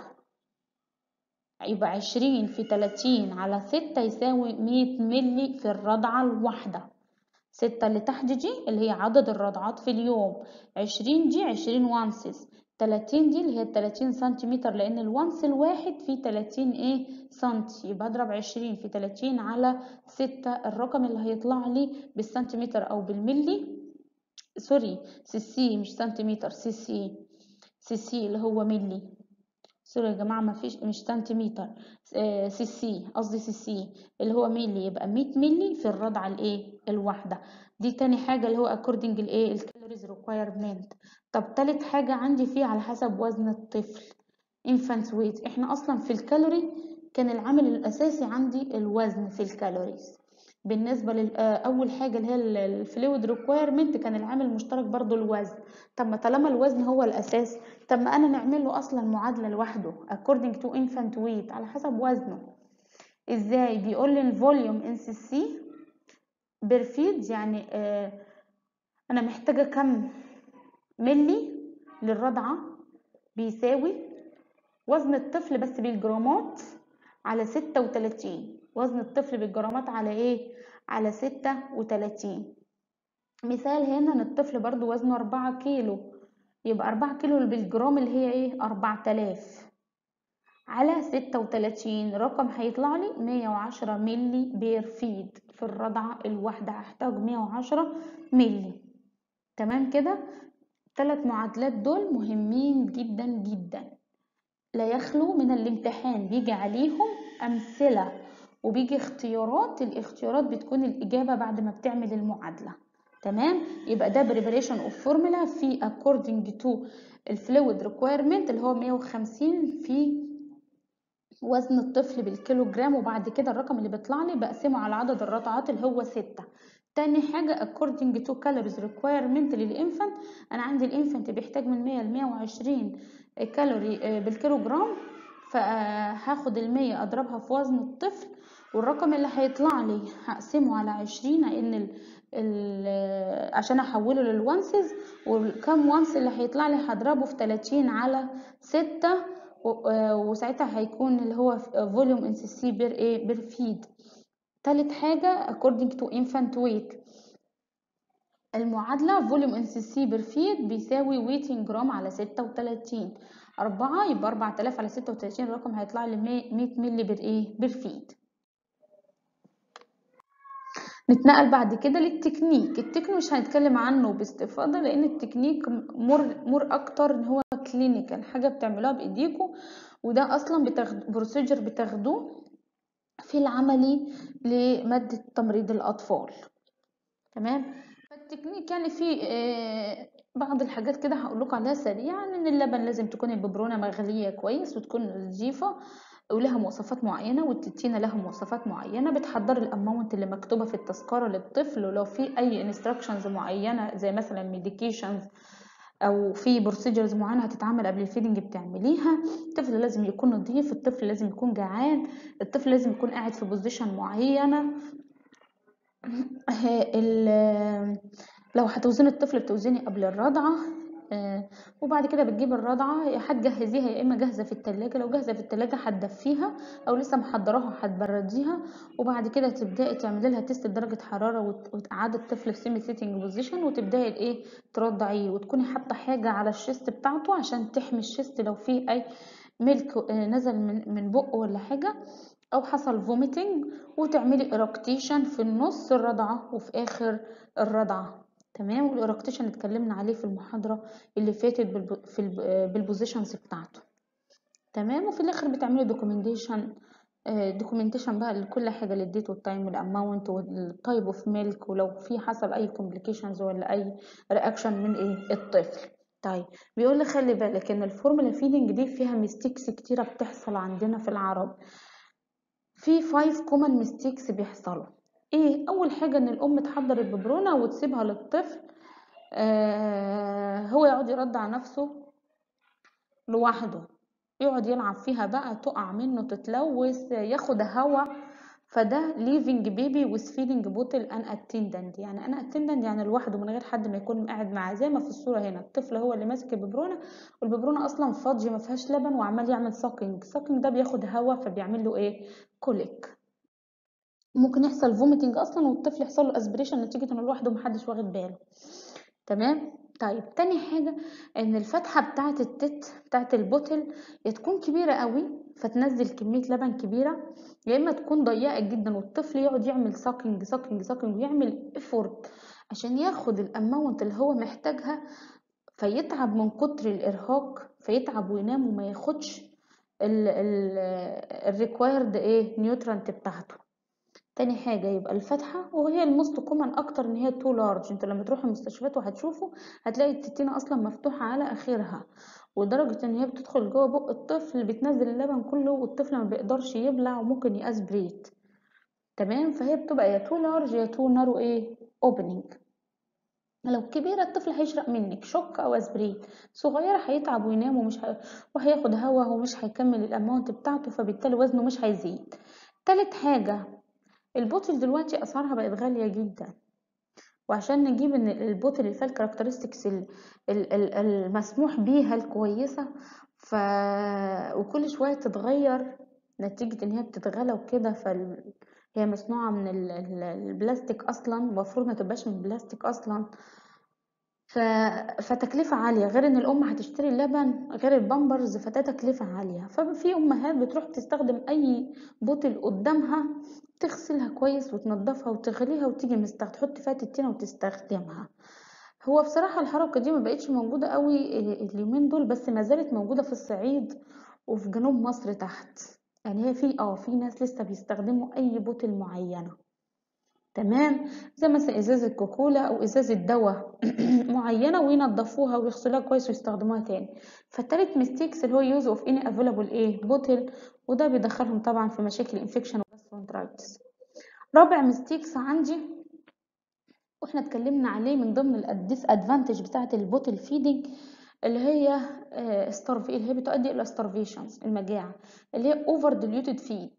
يبقى عشرين في تلاتين على ستة يساوي مية ملي في الرضعة الواحدة ستة اللي تحت دي اللي هي عدد الرضعات في اليوم عشرين دي عشرين وانسز تلاتين دي اللي هي تلاتين سنتيمتر لأن الوانس الواحد فيه تلاتين ايه سنتي يبقى اضرب عشرين في تلاتين على ستة الرقم اللي هيطلع لي بالسنتيمتر أو بالملي سوري سي سي مش سنتيمتر سي سي سي سي اللي هو ملي سوري يا جماعة ما فيش مش سنتيمتر آه، سي سي قصدي سي سي اللي هو ملي يبقى 100 ملي في الرضعة الايه الواحدة دي تاني حاجة اللي هو according الايه الكالوريز requirement طب تالت حاجة عندي فيه على حسب وزن الطفل infant weight احنا اصلا في الكالوري كان العامل الاساسي عندي الوزن في الكالوريز بالنسبة لأول حاجة اللي هي الفلويد ريكويرمنت كان العامل المشترك برضو الوزن طب ما طالما الوزن هو الأساس طب ما أنا نعمل له أصلا معادلة لوحده according to infant weight على حسب وزنه إزاي بيقول لي الفوليوم ان سي سي بيرفيد يعني آه أنا محتاجة كم ملي للرضعة بيساوي وزن الطفل بس بالجرامات على ستة وتلاتين وزن الطفل بالجرامات على ايه على ستة وتلاتين مثال هنا ان الطفل برضو وزنه أربعة كيلو يبقى أربعة كيلو بالجرام اللي هي ايه أربعة تلاف على ستة وتلاتين رقم هيطلع لي مية وعشرة ملي بير فيد في الرضعة الواحدة هحتاج مية وعشرة ملي تمام كده ثلاث معادلات دول مهمين جدا جدا لا يخلو من الامتحان بيجي عليهم أمثلة وبيجي اختيارات الاختيارات بتكون الإجابة بعد ما بتعمل المعادلة تمام يبقى ده preparation of formula في according to الفلويد requirement اللي هو 150 في وزن الطفل بالكيلو جرام وبعد كده الرقم اللي بيطلع لي بقسمه على عدد الرضعات اللي هو ستة تاني حاجة according to calories requirement للإنفانت أنا عندي الإنفانت بيحتاج من 100 ل 120 كالوري بالكيلو جرام فهاخد المية أضربها في وزن الطفل والرقم اللي هيطلع لي هقسمه على عشرين لان ال ال عشان احوله للوانسز والكام وانس اللي هيطلع لي هضربه في تلاتين على ستة وساعتها هيكون اللي هو فوليوم ان سي سي بير ايه بير فيد تالت حاجة according to infant weight المعادلة فوليوم ان سي سي بير فيد بيساوي ويتنج جرام على ستة وتلاتين أربعة يبقى أربعة آلاف على ستة وتلاتين الرقم هيطلع لي مية ملي بير ايه بير فيد نتنقل بعد كده للتكنيك التكنيك مش هنتكلم عنه باستفاضة لأن التكنيك مر, مر أكتر إن هو كلينيكال حاجة بتعملوها بإيديكم وده أصلا بتاخد بروسيجر بتاخدوه في العملي لمادة تمريض الأطفال تمام فالتكنيك يعني في آه بعض الحاجات كده هقول لكم عليها سريعا ان اللبن لازم تكون الببرونه مغليه كويس وتكون نظيفه ولها مواصفات معينة والتتينة لها مواصفات معينة بتحضر الاماونت اللي مكتوبة في التذكرة للطفل ولو في اي انستراكشنز معينة زي مثلا ميديكيشنز او في بروسيجرز معينه هتتعمل قبل الفيدنج بتعمليها الطفل لازم يكون نظيف الطفل لازم يكون جعان الطفل لازم يكون قاعد في بوزيشن معينه لو هتوزني الطفل بتوزني قبل الرضعه آه وبعد كده بتجيب الرضعة يا هتجهزيها يا إما جاهزة في التلاجة لو جاهزة في التلاجة هتدفيها أو لسه محضراها هتبرديها وبعد كده تبدأي تعملي لها تيست درجة حرارة وتقعدي الطفل في سيمي سيتنج بوزيشن وتبدأي الإيه ترضعيه وتكوني حاطة حاجة على الشيست بتاعته عشان تحمي الشيست لو فيه أي ملك نزل من من بقه ولا حاجة أو حصل فوميتنج وتعملي إراكتيشن في النص الرضعة وفي آخر الرضعة تمام والاراكتيشن اتكلمنا عليه في المحاضرة اللي فاتت بالب... في الب... بالبوزيشنز بتاعته تمام وفي الاخر بتعملي دوكيومنتيشن دوكيومنتيشن بقى لكل حاجة للديت والتايم والاماونت والتايب اوف ميلك ولو في حصل اي كومبليكيشنز ولا اي رياكشن من ايه الطفل طيب بيقول لي خلي بالك ان الفورمولا فيدنج دي فيها ميستيكس كتيرة بتحصل عندنا في العرب في 5 كومن ميستيكس بيحصلوا ايه اول حاجه ان الام تحضر الببرونه وتسيبها للطفل آه هو يقعد يرضع نفسه لوحده يقعد يلعب فيها بقى تقع منه تتلوث ياخد هوا فده leaving baby with feeding bottle an attendant يعني انا attendant يعني لوحده من غير حد ما يكون قاعد معاه زي ما في الصوره هنا الطفل هو اللي ماسك الببرونه والببرونه اصلا فاضيه ما فيهاش لبن وعمال يعمل ساكنج ساكنج ده بياخد هوا فبيعمل له ايه كوليك ممكن يحصل فوميتنج اصلا والطفل يحصل له اسبريشن نتيجه انه لوحده محدش واخد باله تمام طيب تاني حاجه ان الفتحه بتاعه التت بتاعه البوتل يا تكون كبيره قوي فتنزل كميه لبن كبيره يا اما تكون ضيقه جدا والطفل يقعد يعمل ساكنج ساكنج ساكنج ويعمل افورت عشان ياخد الاماونت اللي هو محتاجها فيتعب من كتر الارهاق فيتعب وينام وما ياخدش الريكوايرد ايه نيوترانت بتاعته تاني حاجة يبقى الفتحة وهي الموست كومن أكتر إن هي تو لارج انتوا لما تروحوا المستشفيات وهتشوفوا هتلاقي التتينة أصلا مفتوحة على آخرها ودرجة إن هي بتدخل جوه بق الطفل بتنزل اللبن كله والطفل ما بيقدرش يبلع وممكن يأسبريت تمام فهي بتبقى يا تو لارج يا تو نارو ايه اوبننج لو كبيرة الطفل هيشرق منك شوك أو أسبريت صغيرة هيتعب وينام ومش ه... وهياخد هوا ومش هيكمل الأماونت بتاعته فبالتالي وزنه مش هيزيد تالت حاجة البوتل دلوقتي اسعارها بقت غاليه جدا وعشان نجيب ان البوتل اللي فيها الكاركترستكس المسموح بيها الكويسه ف وكل شويه تتغير نتيجه ان هي بتتغلى وكده فال... هي مصنوعه من ال... البلاستيك اصلا المفروض ما تبقاش من البلاستيك اصلا ف... فتكلفة عالية غير ان الام هتشتري اللبن غير البامبرز فده تكلفة عالية ففي امهات بتروح تستخدم اي بوتل قدامها تغسلها كويس وتنضفها وتغليها وتيجي مستخدم تحط فيها تتينة وتستخدمها هو بصراحة الحركة دي ما بقتش موجودة قوي اليومين دول بس ما زالت موجودة في الصعيد وفي جنوب مصر تحت يعني هي في اه في ناس لسه بيستخدموا اي بوتل معينة تمام زي مثلا ازازة كوكولا او ازازة دواء معينة وينضفوها ويغسلوها كويس ويستخدموها تاني فالتالت ميستيكس اللي هو يوز اوف اني افيلابل ايه بوتل وده بيدخلهم طبعا في مشاكل انفكشن وجاسترونترايتس رابع ميستيكس عندي واحنا اتكلمنا عليه من ضمن الديس ادفانتج بتاعه البوتل فيدنج اللي هي ستارف اللي هي بتؤدي الى starvations المجاعه اللي هي اوفر ديليوتد فيد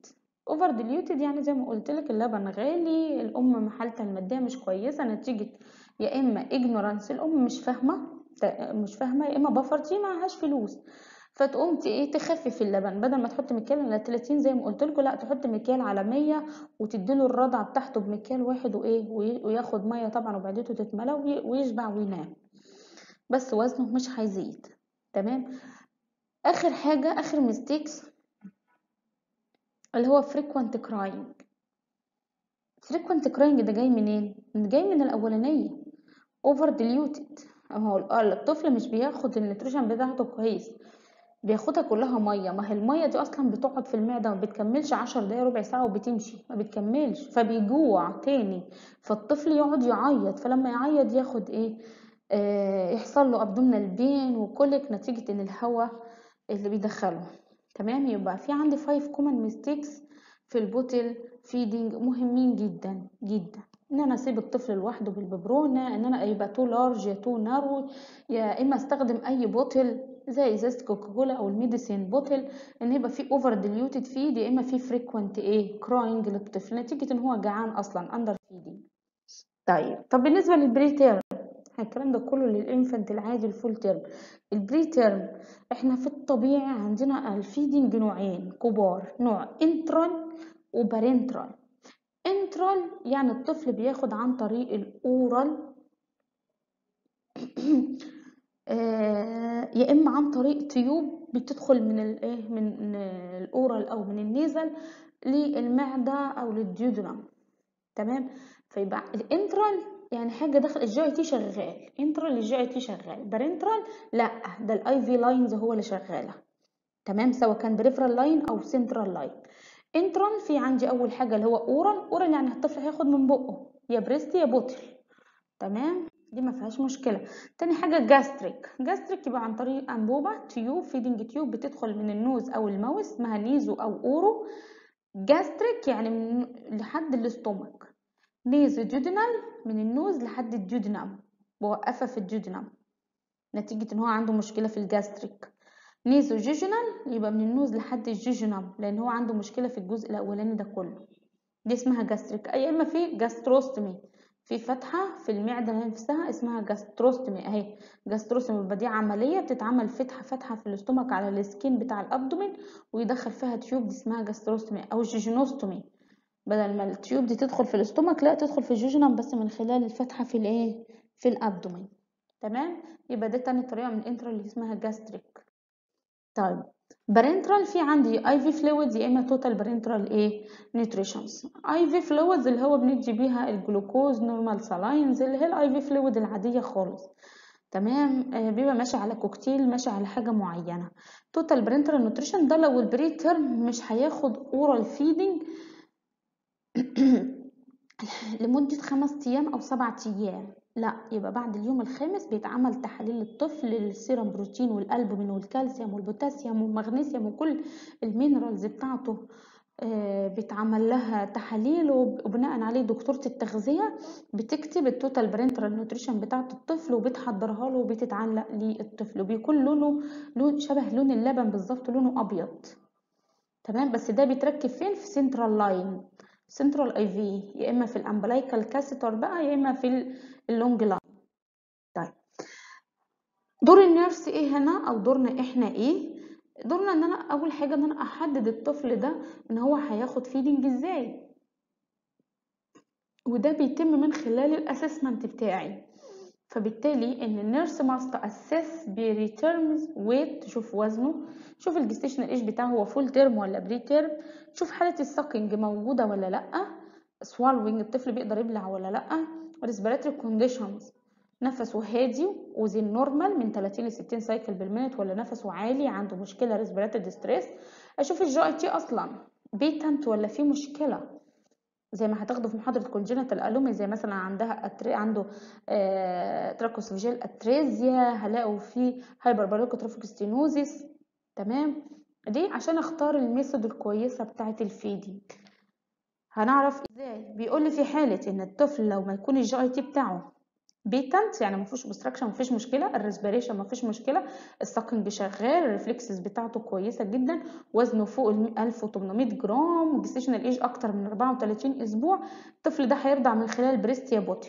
اوفر ديليوتد يعني زي ما قلت لك اللبن غالي الام حالتها الماديه مش كويسه نتيجه يا اما ignorance الام مش فاهمه مش فاهمه يا اما بفرتي معهاش فلوس فتقوم ايه تخفف اللبن بدل ما تحط مكيال على 30 زي ما قلت لكم لا تحط مكيال على 100 وتديله الرضعه بتاعته بمكيال واحد وايه وياخد ميه طبعا وبعدته تتملى ويشبع وينام بس وزنه مش هيزيد تمام اخر حاجه اخر ميستيكس اللي هو frequent crying frequent crying ده جاي منين جاي من الاولانيه over diluted هو الطفل مش بياخد النيوتريشن بتاعته كويس بياخدها كلها ميه ما هي الميه دي اصلا بتقعد في المعده ما بتكملش عشر دقايق ربع ساعه وبتمشي ما بتكملش فبيجوع تاني فالطفل يقعد يعيط فلما يعيط ياخد ايه آه يحصل له ابدومينال بين وكوليك نتيجه ان الهواء اللي بيدخله تمام يبقى في عندي 5 كومن ميستيكس في البوتل فيدنج مهمين جدا جدا ان انا اسيب الطفل لوحده بالببرونه ان انا يبقى تو لارج يا تو نارو يا اما استخدم اي بوتل زي ازازه كوكاكولا او الميديسين بوتل ان يبقى في اوفر ديليوتد فيد يا اما في فريكوينت ايه كراينج للطفل نتيجه ان هو جعان اصلا اندر فيدنج طيب طب بالنسبه للبري تيرم الكلام ده كله للانفنت العادي الفول تيرم البري تيرم احنا في الطبيعي عندنا الفيدنج نوعين كبار نوع انترال وبارنترال انترال يعني الطفل بياخد عن طريق الاورال آه، يا اما عن طريق تيوب بتدخل من الايه من الاورال او من النيزل للمعده او للديودنم تمام فيبقى الانترال يعني حاجه داخل الجي اي تي شغال انترال الجي اي تي شغال بارنترال لا ده الاي في لاينز هو اللي شغاله تمام سواء كان بريفرال لاين او سنترال لاين انترال في عندي اول حاجه اللي هو اورال اورال يعني الطفل هياخد من بقه يا بريست يا بوتل تمام دي ما فيهاش مشكله تاني حاجه جاستريك جاستريك يبقى عن طريق انبوبه تيوب فيدنج تيوب بتدخل من النوز او الماوس اسمها نيزو او اورو جاستريك يعني من لحد الاستومك نيزو ديودينال من النوز لحد الديودينام بوقفها في الديودينام نتيجة ان هو عنده مشكلة في الجاستريك نيزو جيجينال يبقى من النوز لحد الجيجينام لان هو عنده مشكلة في الجزء الاولاني ده كله دي اسمها جاستريك اي اما في جاستروستمي في فتحة في المعدة نفسها اسمها جاستروستمي اهي جاستروستمي يبقى دي عملية بتتعمل فتحة فتحة في الاستومك على السكين بتاع الابدومين ويدخل فيها تيوب دي اسمها جاستروستمي او جيجينوستومي بدل ما التيوب دي تدخل في الاستومك لا تدخل في الجوجنم بس من خلال الفتحة في الايه في الابدومين تمام يبقى ده تاني طريقة من الانترال اللي اسمها جاستريك طيب بارنترال في عندي اي في فلويدز يا اما توتال بارنترال ايه نيوتريشنز اي في فلويدز اللي هو بندي بيها الجلوكوز نورمال سالاينز اللي هي الاي في فلويد العاديه خالص تمام آه بيبقى ماشي على كوكتيل ماشي على حاجه معينه توتال بارنترال نيوتريشن ده لو البري تيرم مش هياخد اورال فيدنج لمدة خمس أيام أو سبعة أيام لا يبقى بعد اليوم الخامس بيتعمل تحاليل للطفل للسيرم بروتين والألبومين والكالسيوم والبوتاسيوم والمغنيسيوم وكل المينرالز بتاعته آه، بيتعمل لها تحاليل وبناء عليه دكتورة التغذية بتكتب التوتال برينترال نوتريشن بتاعة الطفل وبتحضرها له وبتتعلق للطفل وبيكون لونه لون شبه لون اللبن بالظبط لونه أبيض تمام بس ده بيتركب فين في سنترال لاين سنترال اي في يا اما في الامبلايكال كاسيتور بقى يا اما في اللونج لاين طيب دور النيرس ايه هنا او دورنا احنا ايه دورنا ان انا اول حاجه ان انا احدد الطفل ده ان هو هياخد فيدنج ازاي وده بيتم من خلال الاسسمنت بتاعي فبالتالي ان النيرس ماست اسس بريتيرمز ويت تشوف وزنه شوف الجستيشنال ايج بتاعه هو فول تيرم ولا بري تيرم شوف حاله الساكنج موجوده ولا لا سوالوينج الطفل بيقدر يبلع ولا لا ريسبيراتوري كونديشنز نفسه هادي وزين نورمال من 30 ل 60 سايكل بالمينت ولا نفسه عالي عنده مشكله ريسبيراتوري ديستريس اشوف الجي تي اصلا بيتنت ولا في مشكله زي ما هتاخده في محاضرة كونجنتال الومي زي مثلا عندها أتري عنده آه تراكوسفيجيل اتريزيا هلاقوا فيه هايبر ستينوزيس تمام دي عشان اختار الميثود الكويسة بتاعة الفيدنج هنعرف ازاي بيقول لي في حالة ان الطفل لو ما يكون الجي اي تي بتاعه بيتنت يعني ما فيهوش obstruction ما فيش مشكله الريسبيريشن ما فيش مشكله الساكنج شغال الريفلكسز بتاعته كويسه جدا وزنه فوق ال 1800 جرام جستيشنال ايج اكتر من 34 اسبوع الطفل ده هيرضع من خلال بريست يا بوتل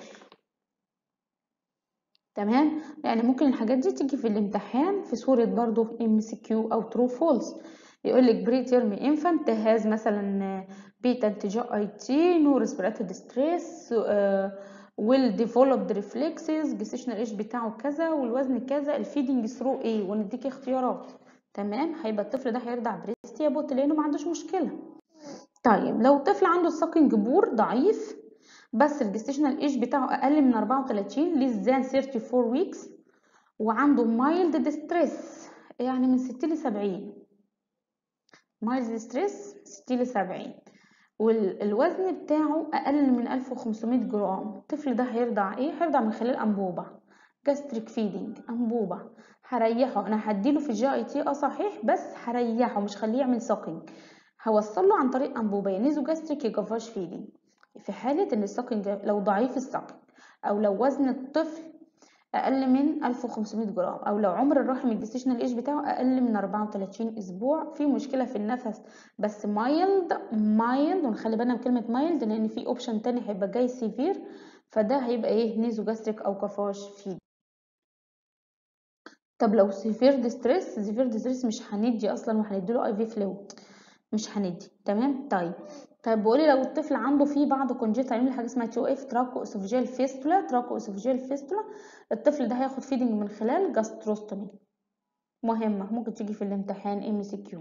تمام يعني ممكن الحاجات دي تيجي في الامتحان في صورة برضو ام سي كيو او ترو فولس يقول لك بري تيرم انفانت هاز مثلا بيتا جي اي تي نو ريسبيراتوري ستريس ويل ديفلوبد ريفلكسز جستيشنال ايج بتاعه كذا والوزن كذا الفيدنج ثرو ايه ونديك اختيارات تمام هيبقى الطفل ده هيرضع بريست يا بوت لانه ما عندوش مشكله طيب لو الطفل عنده الساكنج بور ضعيف بس الجستيشنال ايج بتاعه اقل من 34 ليس ذان 34 ويكس وعنده مايلد ديستريس يعني من 60 ل 70 مايلد ديستريس 60 ل 70 والوزن بتاعه اقل من 1500 جرام الطفل ده هيرضع ايه هيرضع من خلال انبوبه جاستريك فيدنج انبوبه هريحه انا هديله في الجي اي تي اه صحيح بس هريحه مش خليه يعمل ساكنج هوصله عن طريق انبوبه يا نيزو جاستريك يا جافاج فيدنج في حالة إن الساكنج لو ضعيف الساكنج أو لو وزن الطفل أقل من 1500 جرام أو لو عمر الرحم الجستيشنال ايج بتاعه أقل من 34 أسبوع في مشكلة في النفس بس مايلد مايلد ونخلي بالنا من كلمة مايلد لأن في أوبشن تاني هيبقى جاي سيفير فده هيبقى إيه نيزو جاستريك أو كفاش فيد طب لو سيفير ديستريس سيفير ديستريس مش هندي أصلا وهنديله اي في فلويد مش هندي تمام طيب طيب بقولي لو الطفل عنده فيه بعض كونجيت هيعمل حاجه اسمها تي او اف تراكو اسوفجيال فيستولا تراكو اسوفجيال فيستولا الطفل ده هياخد فيدنج من خلال جاستروستومي مهمه ممكن تيجي في الامتحان ام سي كيو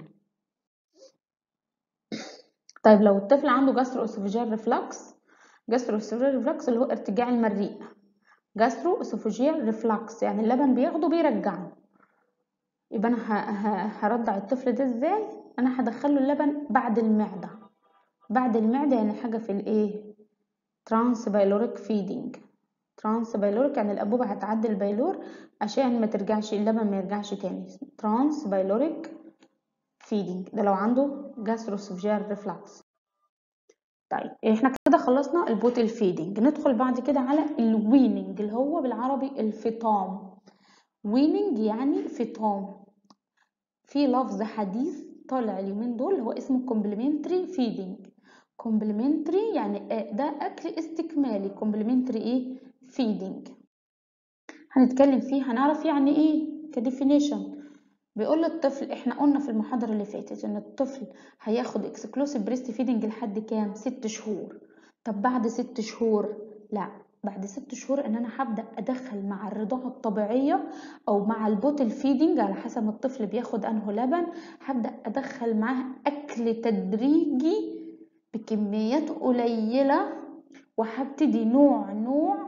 طيب لو الطفل عنده جاسترو اسوفجيال ريفلكس جاسترو اسوفجيال ريفلكس اللي هو ارتجاع المريء جاسترو اسوفجيال ريفلكس يعني اللبن بياخده بيرجعه يبقى انا هرضع الطفل ده ازاي انا هدخله اللبن بعد المعده بعد المعدة يعني حاجة في الايه ترانس بايلوريك فيدنج ترانس بايلوريك يعني الأنبوبة هتعدي البايلور عشان ما ترجعش اللبن ما يرجعش تاني ترانس بايلوريك فيدنج ده لو عنده جاستروسوفجيال ريفلكس طيب احنا كده خلصنا البوتل فيدنج ندخل بعد كده على الويننج اللي هو بالعربي الفطام ويننج يعني فطام في لفظ حديث طالع اليومين دول هو اسمه كومبلمنتري فيدنج كومبلمنتري يعني ده اكل استكمالي كومبلمنتري ايه فيدنج هنتكلم فيه هنعرف يعني ايه كديفينيشن بيقول للطفل احنا قلنا في المحاضرة اللي فاتت ان الطفل هياخد اكسكلوسيف بريست فيدنج لحد كام ست شهور طب بعد ست شهور لا بعد ست شهور ان انا هبدا ادخل مع الرضاعه الطبيعيه او مع البوتل فيدنج على حسب ما الطفل بياخد انه لبن هبدا ادخل معاه اكل تدريجي بكميات قليلة وهبتدي نوع نوع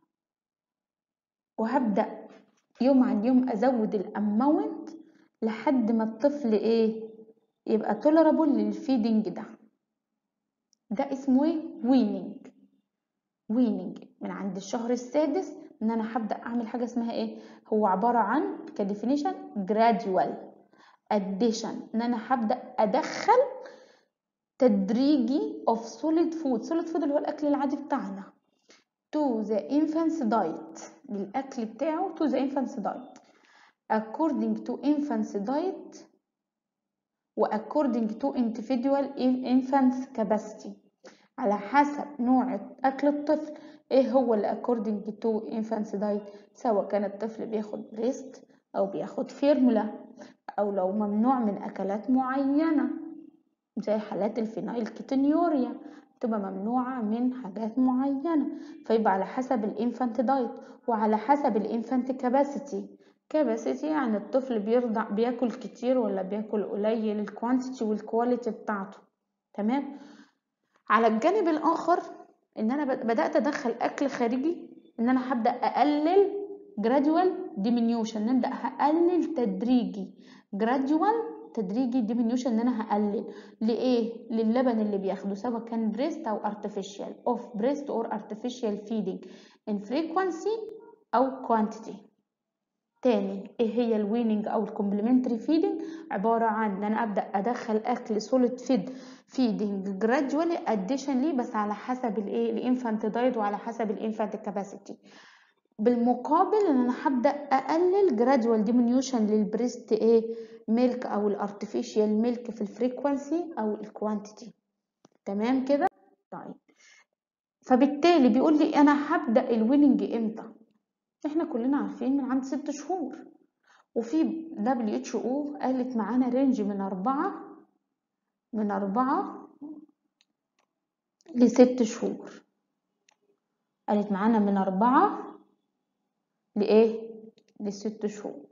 وهبدأ يوم عن يوم أزود الأماونت لحد ما الطفل إيه يبقى تولرابل للفيدنج ده ده اسمه ايه ويننج ويننج من عند الشهر السادس ان انا هبدا اعمل حاجه اسمها ايه هو عباره عن كديفينيشن جراديوال اديشن ان انا هبدا ادخل تدريجي of solid food solid food اللي هو الأكل العادي بتاعنا to the infant's diet للأكل بتاعه to the infant's diet according to infant's diet و according to individual infant's capacity على حسب نوع أكل الطفل ايه هو اللي according to infant's diet سواء كان الطفل بياخد بريست أو بياخد فيرمولا أو لو ممنوع من أكلات معينة زي حالات الفينايل كيتونيوريا تبقى ممنوعة من حاجات معينة فيبقى على حسب الانفانت دايت وعلى حسب الانفانت كاباسيتي كاباسيتي يعني الطفل بيرضع بياكل كتير ولا بياكل قليل الكوانتيتي والكواليتي بتاعته تمام على الجانب الاخر ان انا بدات ادخل اكل خارجي ان انا هبدا اقلل gradual diminution نبدا هقلل تدريجي gradual تدريجي ديمينيوشن ان انا هقلل لايه للبن اللي بياخده سواء كان بريست او ارتفيشال اوف بريست اور ارتفيشال فيدنج ان فريكوانسي او كوانتيتي تاني ايه هي الويننج او الكومبلمنتري فيدنج عباره عن ان انا ابدا ادخل اكل سوليد فيد فيدنج جرادوالي اديشن ليه بس على حسب الايه الانفانت دايت وعلى حسب الانفانت كاباسيتي بالمقابل ان انا هبدا اقلل جرادوال ديمينيوشن للبريست ايه ميلك او الارتفيشال ميلك في الفريكوانسي او الكوانتيتي تمام كده طيب فبالتالي بيقول لي انا هبدا الويننج امتى احنا كلنا عارفين من عند ست شهور وفي دبليو اتش او قالت معانا رينج من أربعة من أربعة لست شهور قالت معانا من أربعة لإيه لست شهور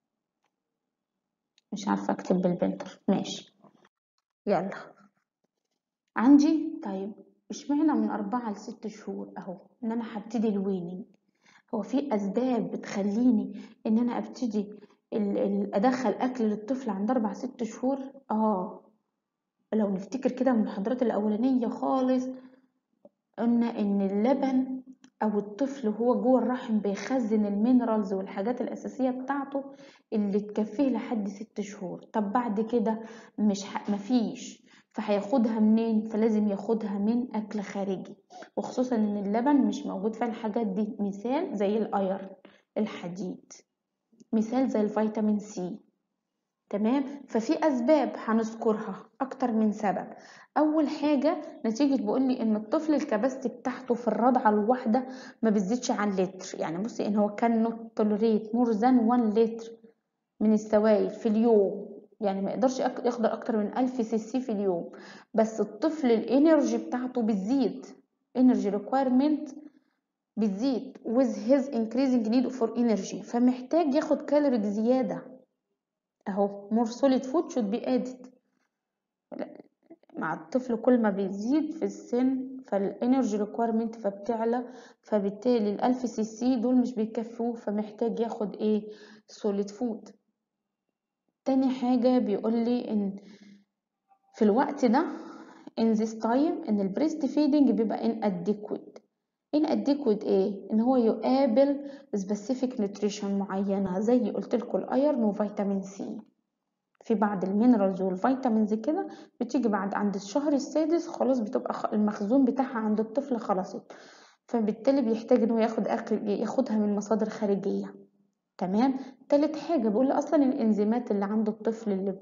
مش عارفة أكتب بالبنتر ماشي يلا عندي طيب اشمعنى من أربعة لست شهور أهو إن أنا هبتدي الويننج هو في أسباب بتخليني إن أنا أبتدي ال ال أدخل أكل للطفل عند أربع ست شهور آه لو نفتكر كده من المحاضرات الأولانية خالص قلنا إن اللبن أو الطفل وهو جوه الرحم بيخزن المينرالز والحاجات الأساسية بتاعته اللي تكفيه لحد ست شهور طب بعد كده مش ح... مفيش فهياخدها منين فلازم ياخدها من أكل خارجي وخصوصا إن اللبن مش موجود فيها الحاجات دي مثال زي الأيرن الحديد مثال زي الفيتامين سي تمام ففي اسباب هنذكرها اكتر من سبب اول حاجه نتيجه بيقول لي ان الطفل الكباستي بتاعته في الرضعه الواحده ما بتزيدش عن لتر يعني بصي ان هو كان نوت تولريت مور ذان 1 لتر من السوائل في اليوم يعني ما يقدرش ياخد اكتر من 1000 سي سي في اليوم بس الطفل الانرجي بتاعته بتزيد انرجي ريكويرمنت بتزيد with his increasing need for energy فمحتاج ياخد كالوري زياده اهو more solid food should be added مع الطفل كل ما بيزيد في السن فالانرجي ريكويرمنت فبتعلى فبالتالي الالف سي سي دول مش بيكفوه فمحتاج ياخد ايه solid food تاني حاجة بيقول لي ان في الوقت ده in this time ان البريست فيدنج بيبقى inadequate inadequate ايه ان هو يقابل specific nutrition معينة زي قلت لكم الايرن وفيتامين سي في بعض المينرالز والفيتامينز كده بتيجي بعد عند الشهر السادس خلاص بتبقى المخزون بتاعها عند الطفل خلصت فبالتالي بيحتاج انه ياخد اكل ياخدها من مصادر خارجية تمام تالت حاجة بقول اصلا الانزيمات اللي عند الطفل اللي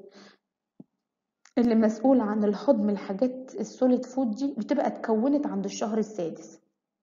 اللي مسؤولة عن الهضم الحاجات السوليد فود دي بتبقى اتكونت عند الشهر السادس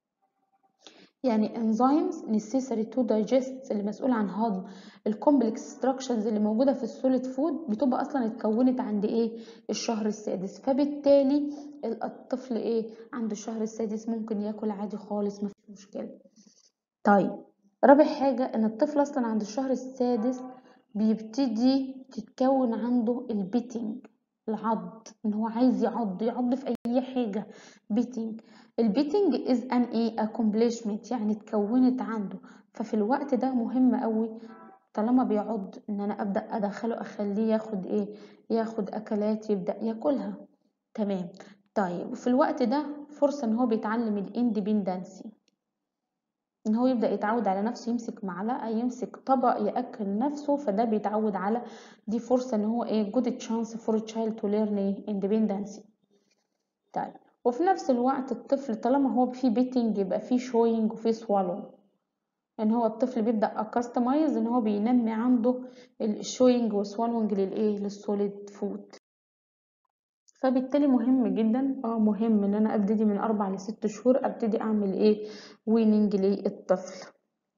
يعني enzymes necessary to digest اللي مسؤول عن هضم الكومبلكس structures اللي موجودة في السوليد فود بتبقى أصلا اتكونت عند إيه الشهر السادس فبالتالي الطفل إيه عند الشهر السادس ممكن ياكل عادي خالص مفيش مشكلة طيب رابع حاجة إن الطفل أصلا عند الشهر السادس بيبتدي تتكون عنده البيتنج العض ان هو عايز يعض يعض في اي حاجه بيتنج البيتنج از ان ايه accomplishment يعني اتكونت عنده ففي الوقت ده مهم قوي طالما بيعض ان انا ابدا ادخله اخليه ياخد ايه ياخد اكلات يبدا ياكلها تمام طيب وفي الوقت ده فرصه ان هو بيتعلم الاندبندنسي ان هو يبدا يتعود على نفسه يمسك معلقه يمسك طبق ياكل نفسه فده بيتعود على دي فرصه ان هو ايه good chance for a child to learn independence طيب وفي نفس الوقت الطفل طالما هو في بيتنج يبقى في شوينج وفي سوالو ان هو الطفل بيبدا اكستمايز ان هو بينمي عنده الشوينج وسوالونج للايه للسوليد فود فبالتالي مهم جدا اه مهم ان انا ابتدي من اربع لست شهور ابتدي اعمل ايه ويننج للطفل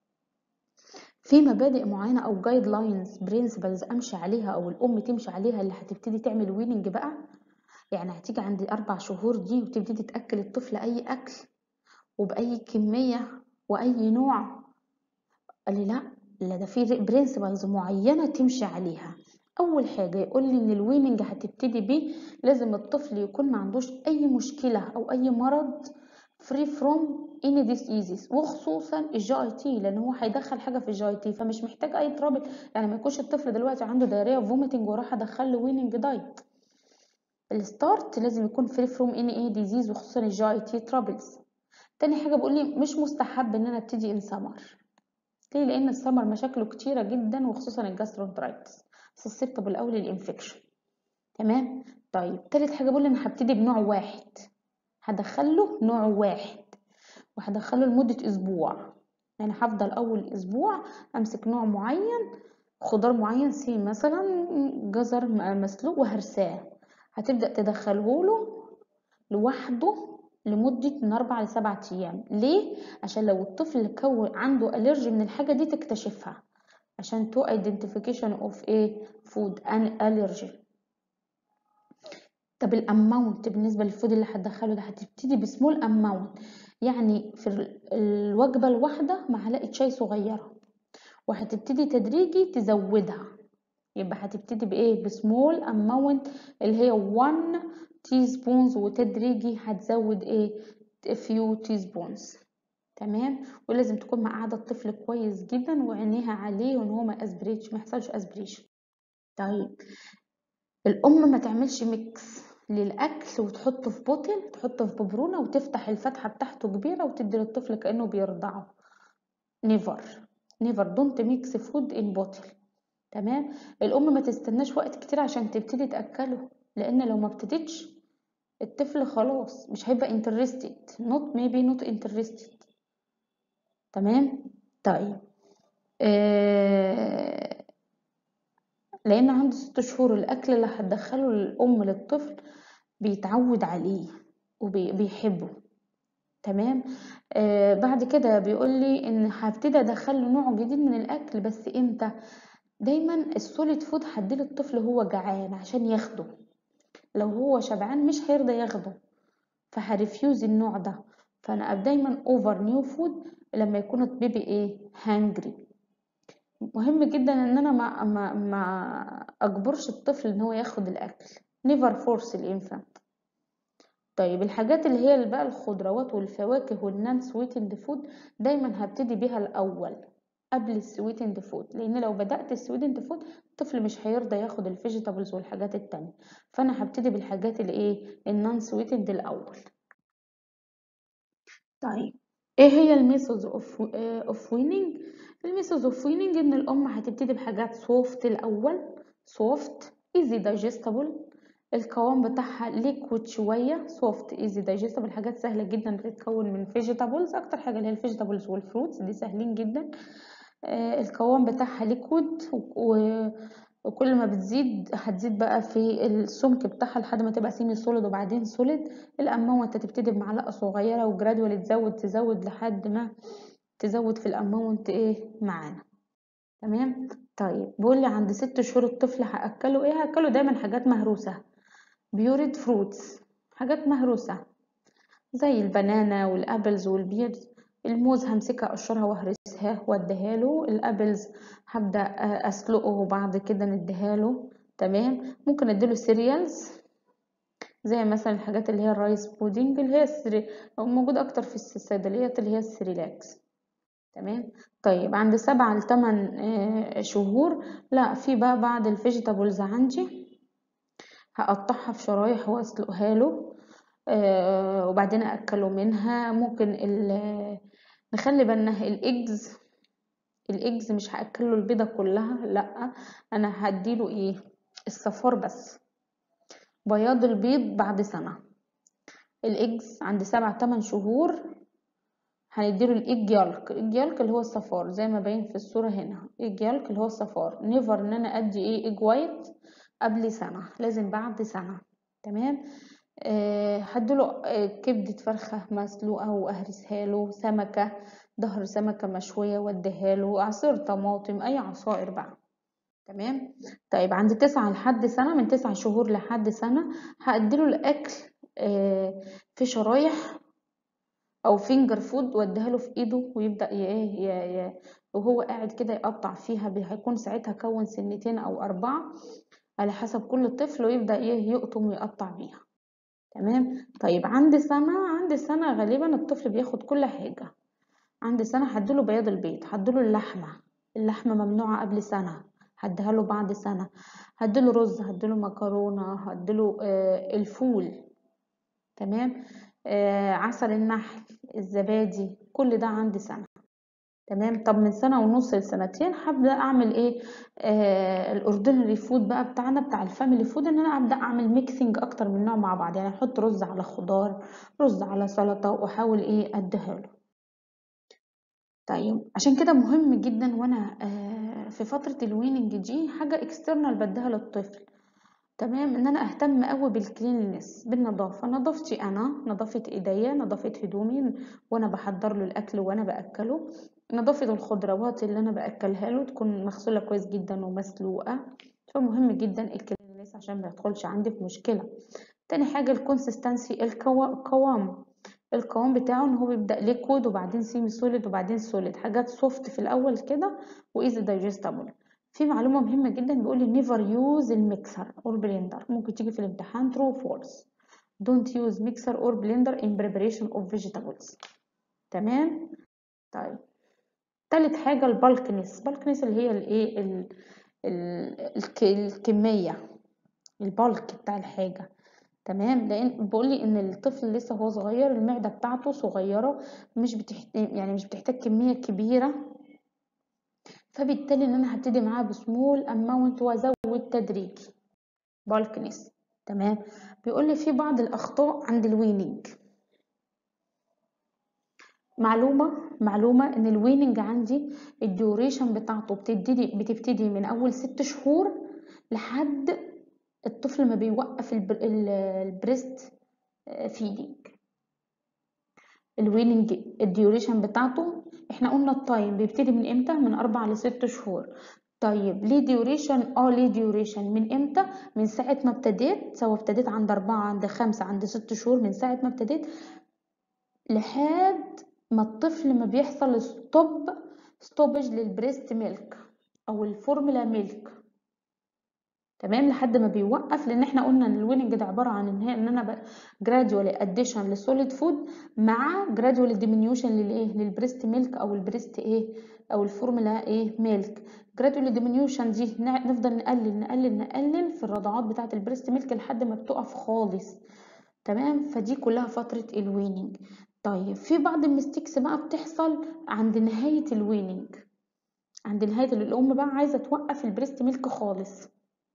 في مبادئ معينة أو جايد لاينز برنسبلز أمشي عليها أو الأم تمشي عليها اللي هتبتدي تعمل ويننج بقى يعني هتيجي عند الأربع شهور دي وتبتدي تأكل الطفل أي أكل وبأي كمية وأي نوع قال لي لا لا ده في برنسبلز معينة تمشي عليها أول حاجة يقول لي إن الويننج هتبتدي بيه لازم الطفل يكون ما عندوش أي مشكلة أو أي مرض free from any diseases وخصوصا الجي اي تي لان هو هيدخل حاجه في الجي اي تي فمش محتاج اي ترابل يعني ما يكونش الطفل دلوقتي عنده دايريه وفوميتنج وراح ادخل له ويننج دايت الستارت لازم يكون فري فروم اني اي ديزيز وخصوصا الجي اي تي ترابلز تاني حاجه بقول لي مش مستحب ان انا ابتدي ان سمر ليه لان السمر مشاكله كتيره جدا وخصوصا الجاسترونترايتس سسبتبل قوي للانفكشن تمام طيب تالت حاجه بقول لي انا هبتدي بنوع واحد هدخله نوع واحد وهدخله لمده اسبوع يعني هفضل اول اسبوع امسك نوع معين خضار معين سي مثلا جزر مسلوق وهرساه هتبدأ تدخله له لوحده لمدة من أربع لسبعة أيام ليه؟ عشان لو الطفل كون عنده ألرجي من الحاجة دي تكتشفها عشان تو identification of ايه food an allergy طب الاماونت بالنسبة للفود اللي هتدخله ده هتبتدي بسمول اماونت يعني في الوجبة الواحدة معلقة شاي صغيرة وهتبتدي تدريجي تزودها يبقى هتبتدي بايه بسمول اماونت اللي هي 1 تي سبونز وتدريجي هتزود ايه فيو تي سبونز تمام ولازم تكون مقعده الطفل كويس جدا وعينيها عليه وان هو ما اسبريتش ما يحصلش اسبريشن طيب الام ما تعملش ميكس للاكل وتحطه في بوتل تحطه في ببرونه وتفتح الفتحه بتاعته كبيره وتدي للطفل كانه بيرضعه نيفر نيفر دونت ميكس فود ان بوتل تمام الام ما تستناش وقت كتير عشان تبتدي تاكله لان لو ما ابتدتش الطفل خلاص مش هيبقى interested not maybe not interested تمام طيب آه لان عنده ست شهور الاكل اللي هتدخله الام للطفل بيتعود عليه وبيحبه تمام آه بعد كده بيقول لي ان هبتدي ادخله نوع جديد من الاكل بس امتى دايما السوليد فود هديه للطفل هو جعان عشان ياخده لو هو شبعان مش هيرضى ياخده فهريفيوز النوع ده فانا دايما اوفر نيو فود لما يكون البيبي ايه هانجري مهم جدا ان انا ما ما ما اجبرش الطفل ان هو ياخد الاكل نيفر فورس الانفانت طيب الحاجات اللي هي بقى الخضروات والفواكه والنان سويتند فود دايما هبتدي بيها الاول قبل السويتند فود لان لو بدات السويتند فود الطفل مش هيرضى ياخد الفيجيتابلز والحاجات التانية فانا هبتدي بالحاجات اللي ايه النان سويتند الاول طيب ايه هي الميثودز اوف اوف ويننج الميثودز اوف ويننج ان الام هتبتدي بحاجات سوفت الاول سوفت ايزي دايجستبل القوام بتاعها ليكويد شويه سوفت ايزي دايجستبل حاجات سهله جدا بتتكون من فيجيتابلز اكتر حاجه اللي هي الفيجيتابلز والفروتس دي سهلين جدا آه القوام بتاعها ليكويد وكل ما بتزيد هتزيد بقى في السمك بتاعها لحد ما تبقى سيمي سوليد وبعدين سوليد الاماونت هتبتدي بمعلقه صغيره وجرادوال تزود تزود لحد ما تزود في الاماونت ايه معانا تمام طيب بيقول لي عند ست شهور الطفل هاكله ايه هاكله دايما حاجات مهروسه بيوريد فروتس حاجات مهروسه زي البنانا والابلز والبيرز الموز همسكها اقشرها واهرسها واديها له الابلز هبدا اسلقه وبعد كده نديها له تمام ممكن اديله سيريالز زي مثلا الحاجات اللي هي الرايس بودنج اللي هي السري... موجود اكتر في الصيدليات اللي هي السريلاكس تمام طيب عند سبعة لتمن شهور لا في بقى بعض الفيجيتابلز عندي هقطعها في شرايح واسلقها له آه وبعدين اكله منها ممكن نخلي بالنا الايجز الايجز مش هاكله البيضه كلها لا انا هديله ايه الصفار بس بياض البيض بعد سنه الايجز عند سبع تمن شهور هنديله الايج يالك الايج يالك اللي هو الصفار زي ما باين في الصوره هنا ايج يالك اللي هو الصفار نيفر ان انا ادي ايه ايج وايت قبل سنه لازم بعد سنه تمام أه هديله أه كبدة فرخة مسلوقة وأهرسها له سمكة ظهر سمكة مشوية واديها له عصير طماطم أي عصائر بقى تمام طيب عند تسعة لحد سنة من تسعة شهور لحد سنة هأديله الأكل أه في شرايح أو فينجر فود واديها له في إيده ويبدأ ايه وهو قاعد كده يقطع فيها هيكون ساعتها كون سنتين أو أربعة على حسب كل طفل ويبدأ ايه يقطم ويقطع بيها تمام طيب عند سنة عند سنة غالبا الطفل بياخد كل حاجة عند سنة هديله بياض البيض هديله اللحمة اللحمة ممنوعة قبل سنة هديها له بعد سنة هديله رز هديله مكرونة هديله آه الفول تمام آه عسل النحل الزبادي كل ده عند سنة تمام طب من سنة ونص لسنتين هبدأ أعمل إيه آه الأوردينري فود بقى بتاعنا بتاع الفاميلي فود إن أنا أبدأ أعمل ميكسينج أكتر من نوع مع بعض يعني أحط رز على خضار رز على سلطة وأحاول إيه أديها له طيب عشان كده مهم جدا وانا آه، في فترة الويننج دي حاجة اكسترنال بديها للطفل تمام ان انا اهتم قوي بالكلينلس بالنظافة نظافتي انا نظافة ايديا نظافة هدومي وانا بحضر له الاكل وانا باكله نظافة الخضروات اللي انا باكلها له تكون مغسولة كويس جدا ومسلوقة فمهم جدا الكلينلس عشان ما يدخلش عندي في مشكلة تاني حاجة الكونسستنسي القوام القوام بتاعه ان هو بيبدأ ليكويد وبعدين سيمي سوليد وبعدين سوليد حاجات سوفت في الاول كده وايزي دايجستبل في معلومة مهمة جدا بيقول لي never use الميكسر or blender ممكن تيجي في الامتحان true false don't use mixer or blender in preparation of vegetables تمام طيب تالت حاجة البالكنس بالكنس اللي هي الايه ال- ال- الك- الكمية البالك بتاع الحاجة تمام لان بيقول لي ان الطفل لسه هو صغير المعدة بتاعته صغيرة مش بتحتاج يعني مش بتحتاج كمية كبيرة فبالتالي ان انا هبتدي معاه بسمول اماونت وازود تدريجي بالكنس تمام بيقول لي في بعض الاخطاء عند الويننج معلومة معلومة ان الويننج عندي الديوريشن بتاعته بتبتدي بتبتدي من اول ست شهور لحد الطفل ما بيوقف البر- ال- البريست فيدنج الويننج الديوريشن بتاعته احنا قلنا التايم بيبتدي من امتى من اربع لست شهور طيب ليه ديوريشن اه ليه ديوريشن من امتى من ساعة ما ابتديت سواء ابتديت عند اربعة عند خمسة عند ست شهور من ساعة ما ابتديت لحد ما الطفل ما بيحصل ستوب ستوبج للبريست ميلك او الفورمولا ميلك تمام لحد ما بيوقف لان احنا قلنا ان الويننج ده عباره عن ان هي ان انا جراديوالي اديشن للسوليد فود مع جراديوالي ديمينيوشن للايه للبريست ميلك او البريست ايه او الفورمولا ايه ميلك جراديوالي ديمينيوشن دي نع- نفضل نقلل نقلل نقلل في الرضعات بتاعه البريست ميلك لحد ما بتقف خالص تمام فدي كلها فتره الويننج طيب في بعض المستيكس بقى بتحصل عند نهايه الويننج عند نهايه اللي الام بقى عايزه توقف البريست ميلك خالص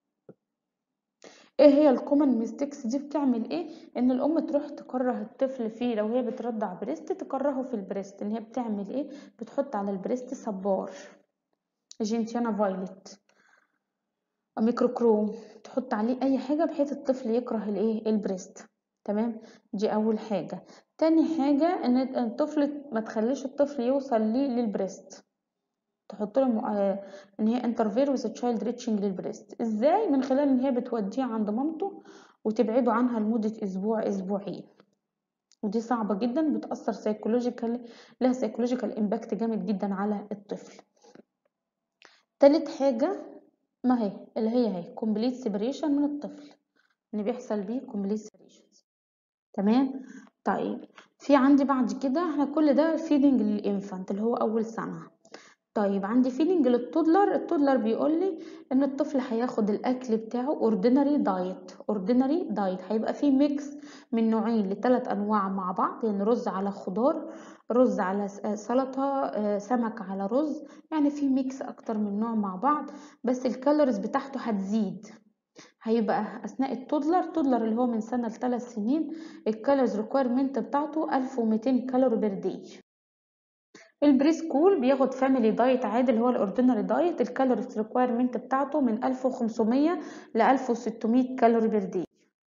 ايه هي الكومن ميستيكس دي بتعمل ايه ان الام تروح تكره الطفل فيه لو هي بترضع بريست تكرهه في البريست ان هي بتعمل ايه بتحط على البريست صبار جينتيانا فايلت ميكروكروم تحط عليه اي حاجه بحيث الطفل يكره الايه البريست تمام دي اول حاجه تاني حاجه ان الطفل ما تخليش الطفل يوصل ليه للبريست تحط له مع- آه، ان هي انترفير وذ تشايلد ريتشنج للبريست ازاي من خلال ان هي بتوديه عند مامته وتبعده عنها لمده اسبوع اسبوعين ودي صعبه جدا بتاثر سايكولوجيكال لها سايكولوجيكال امباكت جامد جدا على الطفل تالت حاجه ما هي اللي هي هي كومبليت سيبريشن من الطفل ان بيحصل بيه كومبليت سيبريشن تمام طيب في عندي بعد كده احنا كل ده فيدنج للانفانت اللي هو اول سنه طيب عندي فيدنج للتودلر التودلر بيقول لي ان الطفل هياخد الاكل بتاعه اوردينري دايت اوردينري دايت هيبقى فيه ميكس من نوعين لثلاث انواع مع بعض يعني رز على خضار رز على س- آه، سلطه آه، سمك على رز يعني في ميكس اكتر من نوع مع بعض بس الكالوريز بتاعته هتزيد هيبقى اثناء التودلر تودلر اللي هو من سنه لثلاث سنين الكالوريز ريكويرمنت بتاعته 1200 كالوري بير داي البري سكول بياخد فاميلي دايت عادي اللي هو الاوردينري دايت الكالوريز ريكويرمنت بتاعته من 1500 ل 1600 كالوري بير داي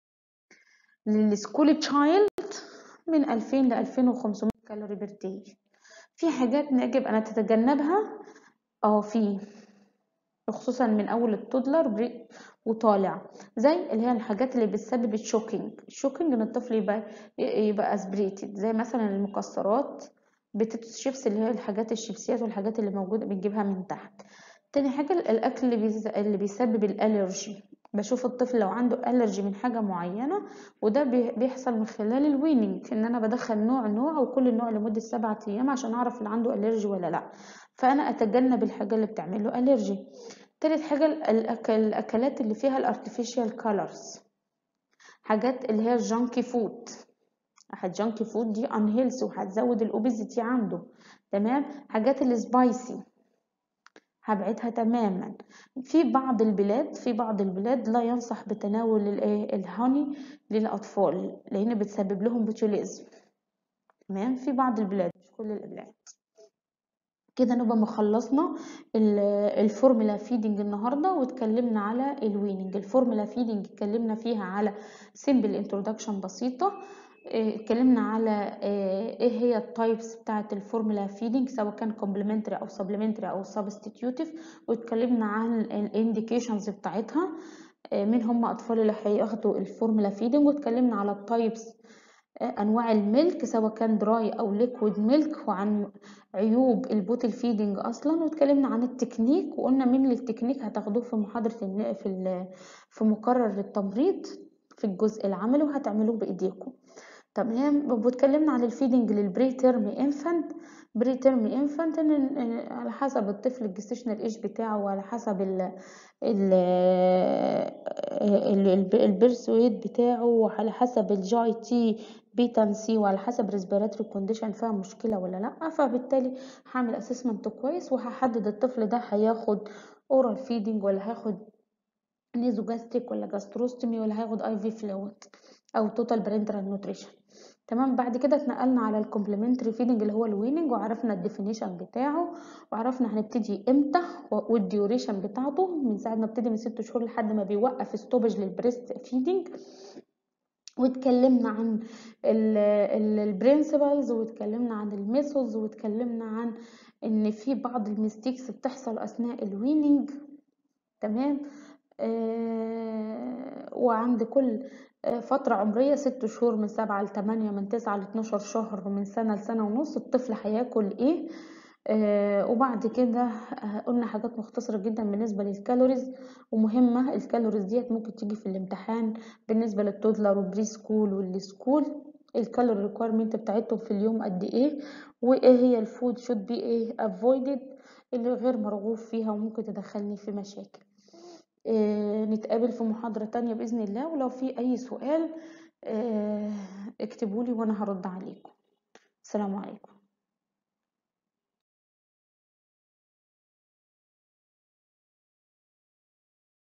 للسكول تشايلد من 2000 ل 2500 كالوري بير داي في حاجات يجب ان تتجنبها اه في خصوصا من اول التودلر بري- وطالع زي اللي هي الحاجات اللي بتسبب الشوكينج الشوكينج ان الطفل يبقى يبقى اسبريتد زي مثلا المكسرات بتتوس شيبس اللي هي الحاجات الشيبسيات والحاجات اللي موجوده بنجيبها من تحت تاني حاجه الاكل اللي, بيز... اللي بيسبب الالرجي بشوف الطفل لو عنده الرجي من حاجه معينه وده بي- بيحصل من خلال الويننج ان انا بدخل نوع نوع وكل نوع لمده سبعة ايام عشان اعرف اللي عنده الرجي ولا لا فانا اتجنب الحاجه اللي بتعمل له الرجي تالت حاجة الأك- الأكلات اللي فيها الارتفيشال كولرز حاجات اللي هي الجانكي فود الجانكي فود دي انهيلث وهتزود الاوبيزيتي عنده تمام حاجات السبايسي هبعدها تماما في بعض البلاد في بعض البلاد لا ينصح بتناول الايه الهوني للاطفال لان بتسبب لهم بوتوليزم تمام في بعض البلاد مش كل البلاد كده نبقى ما خلصنا الفورمولا فيدنج النهارده واتكلمنا على الويننج الفورمولا فيدنج اتكلمنا فيها على سيمبل انترودكشن بسيطه اه، اتكلمنا على اه، ايه هي التايبس بتاعه الفورمولا فيدنج سواء كان كومبلمنتري او سبلمنتري او سبستيتيوتيف واتكلمنا عن الانديكيشنز بتاعتها اه، مين هم اطفال اللي هياخدوا الفورمولا فيدنج واتكلمنا على التايبس انواع الملك سواء كان دراي او ليكويد ميلك وعن عيوب البوتل فيدنج اصلا واتكلمنا عن التكنيك وقلنا مين التكنيك هتاخدوه في محاضره في في مقرر التمريض في الجزء العملي وهتعملوه بايديكم تمام واتكلمنا عن الفيدنج للبري تيرم انفانت بري تيرم انفانت على حسب الطفل الجستيشنال ايج بتاعه وعلى حسب ال البيرث ويت بتاعه وعلى حسب الجاي تي بيتنسي وعلى حسب ريسبيراتوري كونديشن فيها مشكله ولا لا فبالتالي هعمل اسسمنت كويس وهحدد الطفل ده هياخد اورال فيدنج ولا هياخد نيزوجاستريك ولا جاستروستومي ولا هياخد اي في فلويد او توتال برينترال نوتريشن تمام بعد كده اتنقلنا على الكومبلمنتري فيدنج اللي هو الويننج وعرفنا الديفينيشن بتاعه وعرفنا هنبتدي امتى والديوريشن بتاعته من ساعه ما ابتدي من ست شهور لحد ما بيوقف ستوبج للبريست فيدنج واتكلمنا عن البرنسبلز واتكلمنا عن الميثودز واتكلمنا عن ان في بعض الميستيكس بتحصل اثناء الويننج تمام آه وعند كل فترة عمرية ست شهور من سبعة لتمانية من تسعة لاتناشر شهر من سنة لسنة ونص الطفل هياكل ايه آه وبعد كده آه قلنا حاجات مختصرة جدا بالنسبة للكالوريز ومهمة الكالوريز ديت ممكن تيجي في الامتحان بالنسبة للتودلر والبري سكول والسكول الكالوري ريكويرمنت بتاعتهم في اليوم قد ايه وايه هي الفود شود بي ايه افويدد اللي غير مرغوب فيها وممكن تدخلني في مشاكل آه نتقابل في محاضرة تانية بإذن الله ولو في أي سؤال آه اكتبولي وأنا هرد عليكم السلام عليكم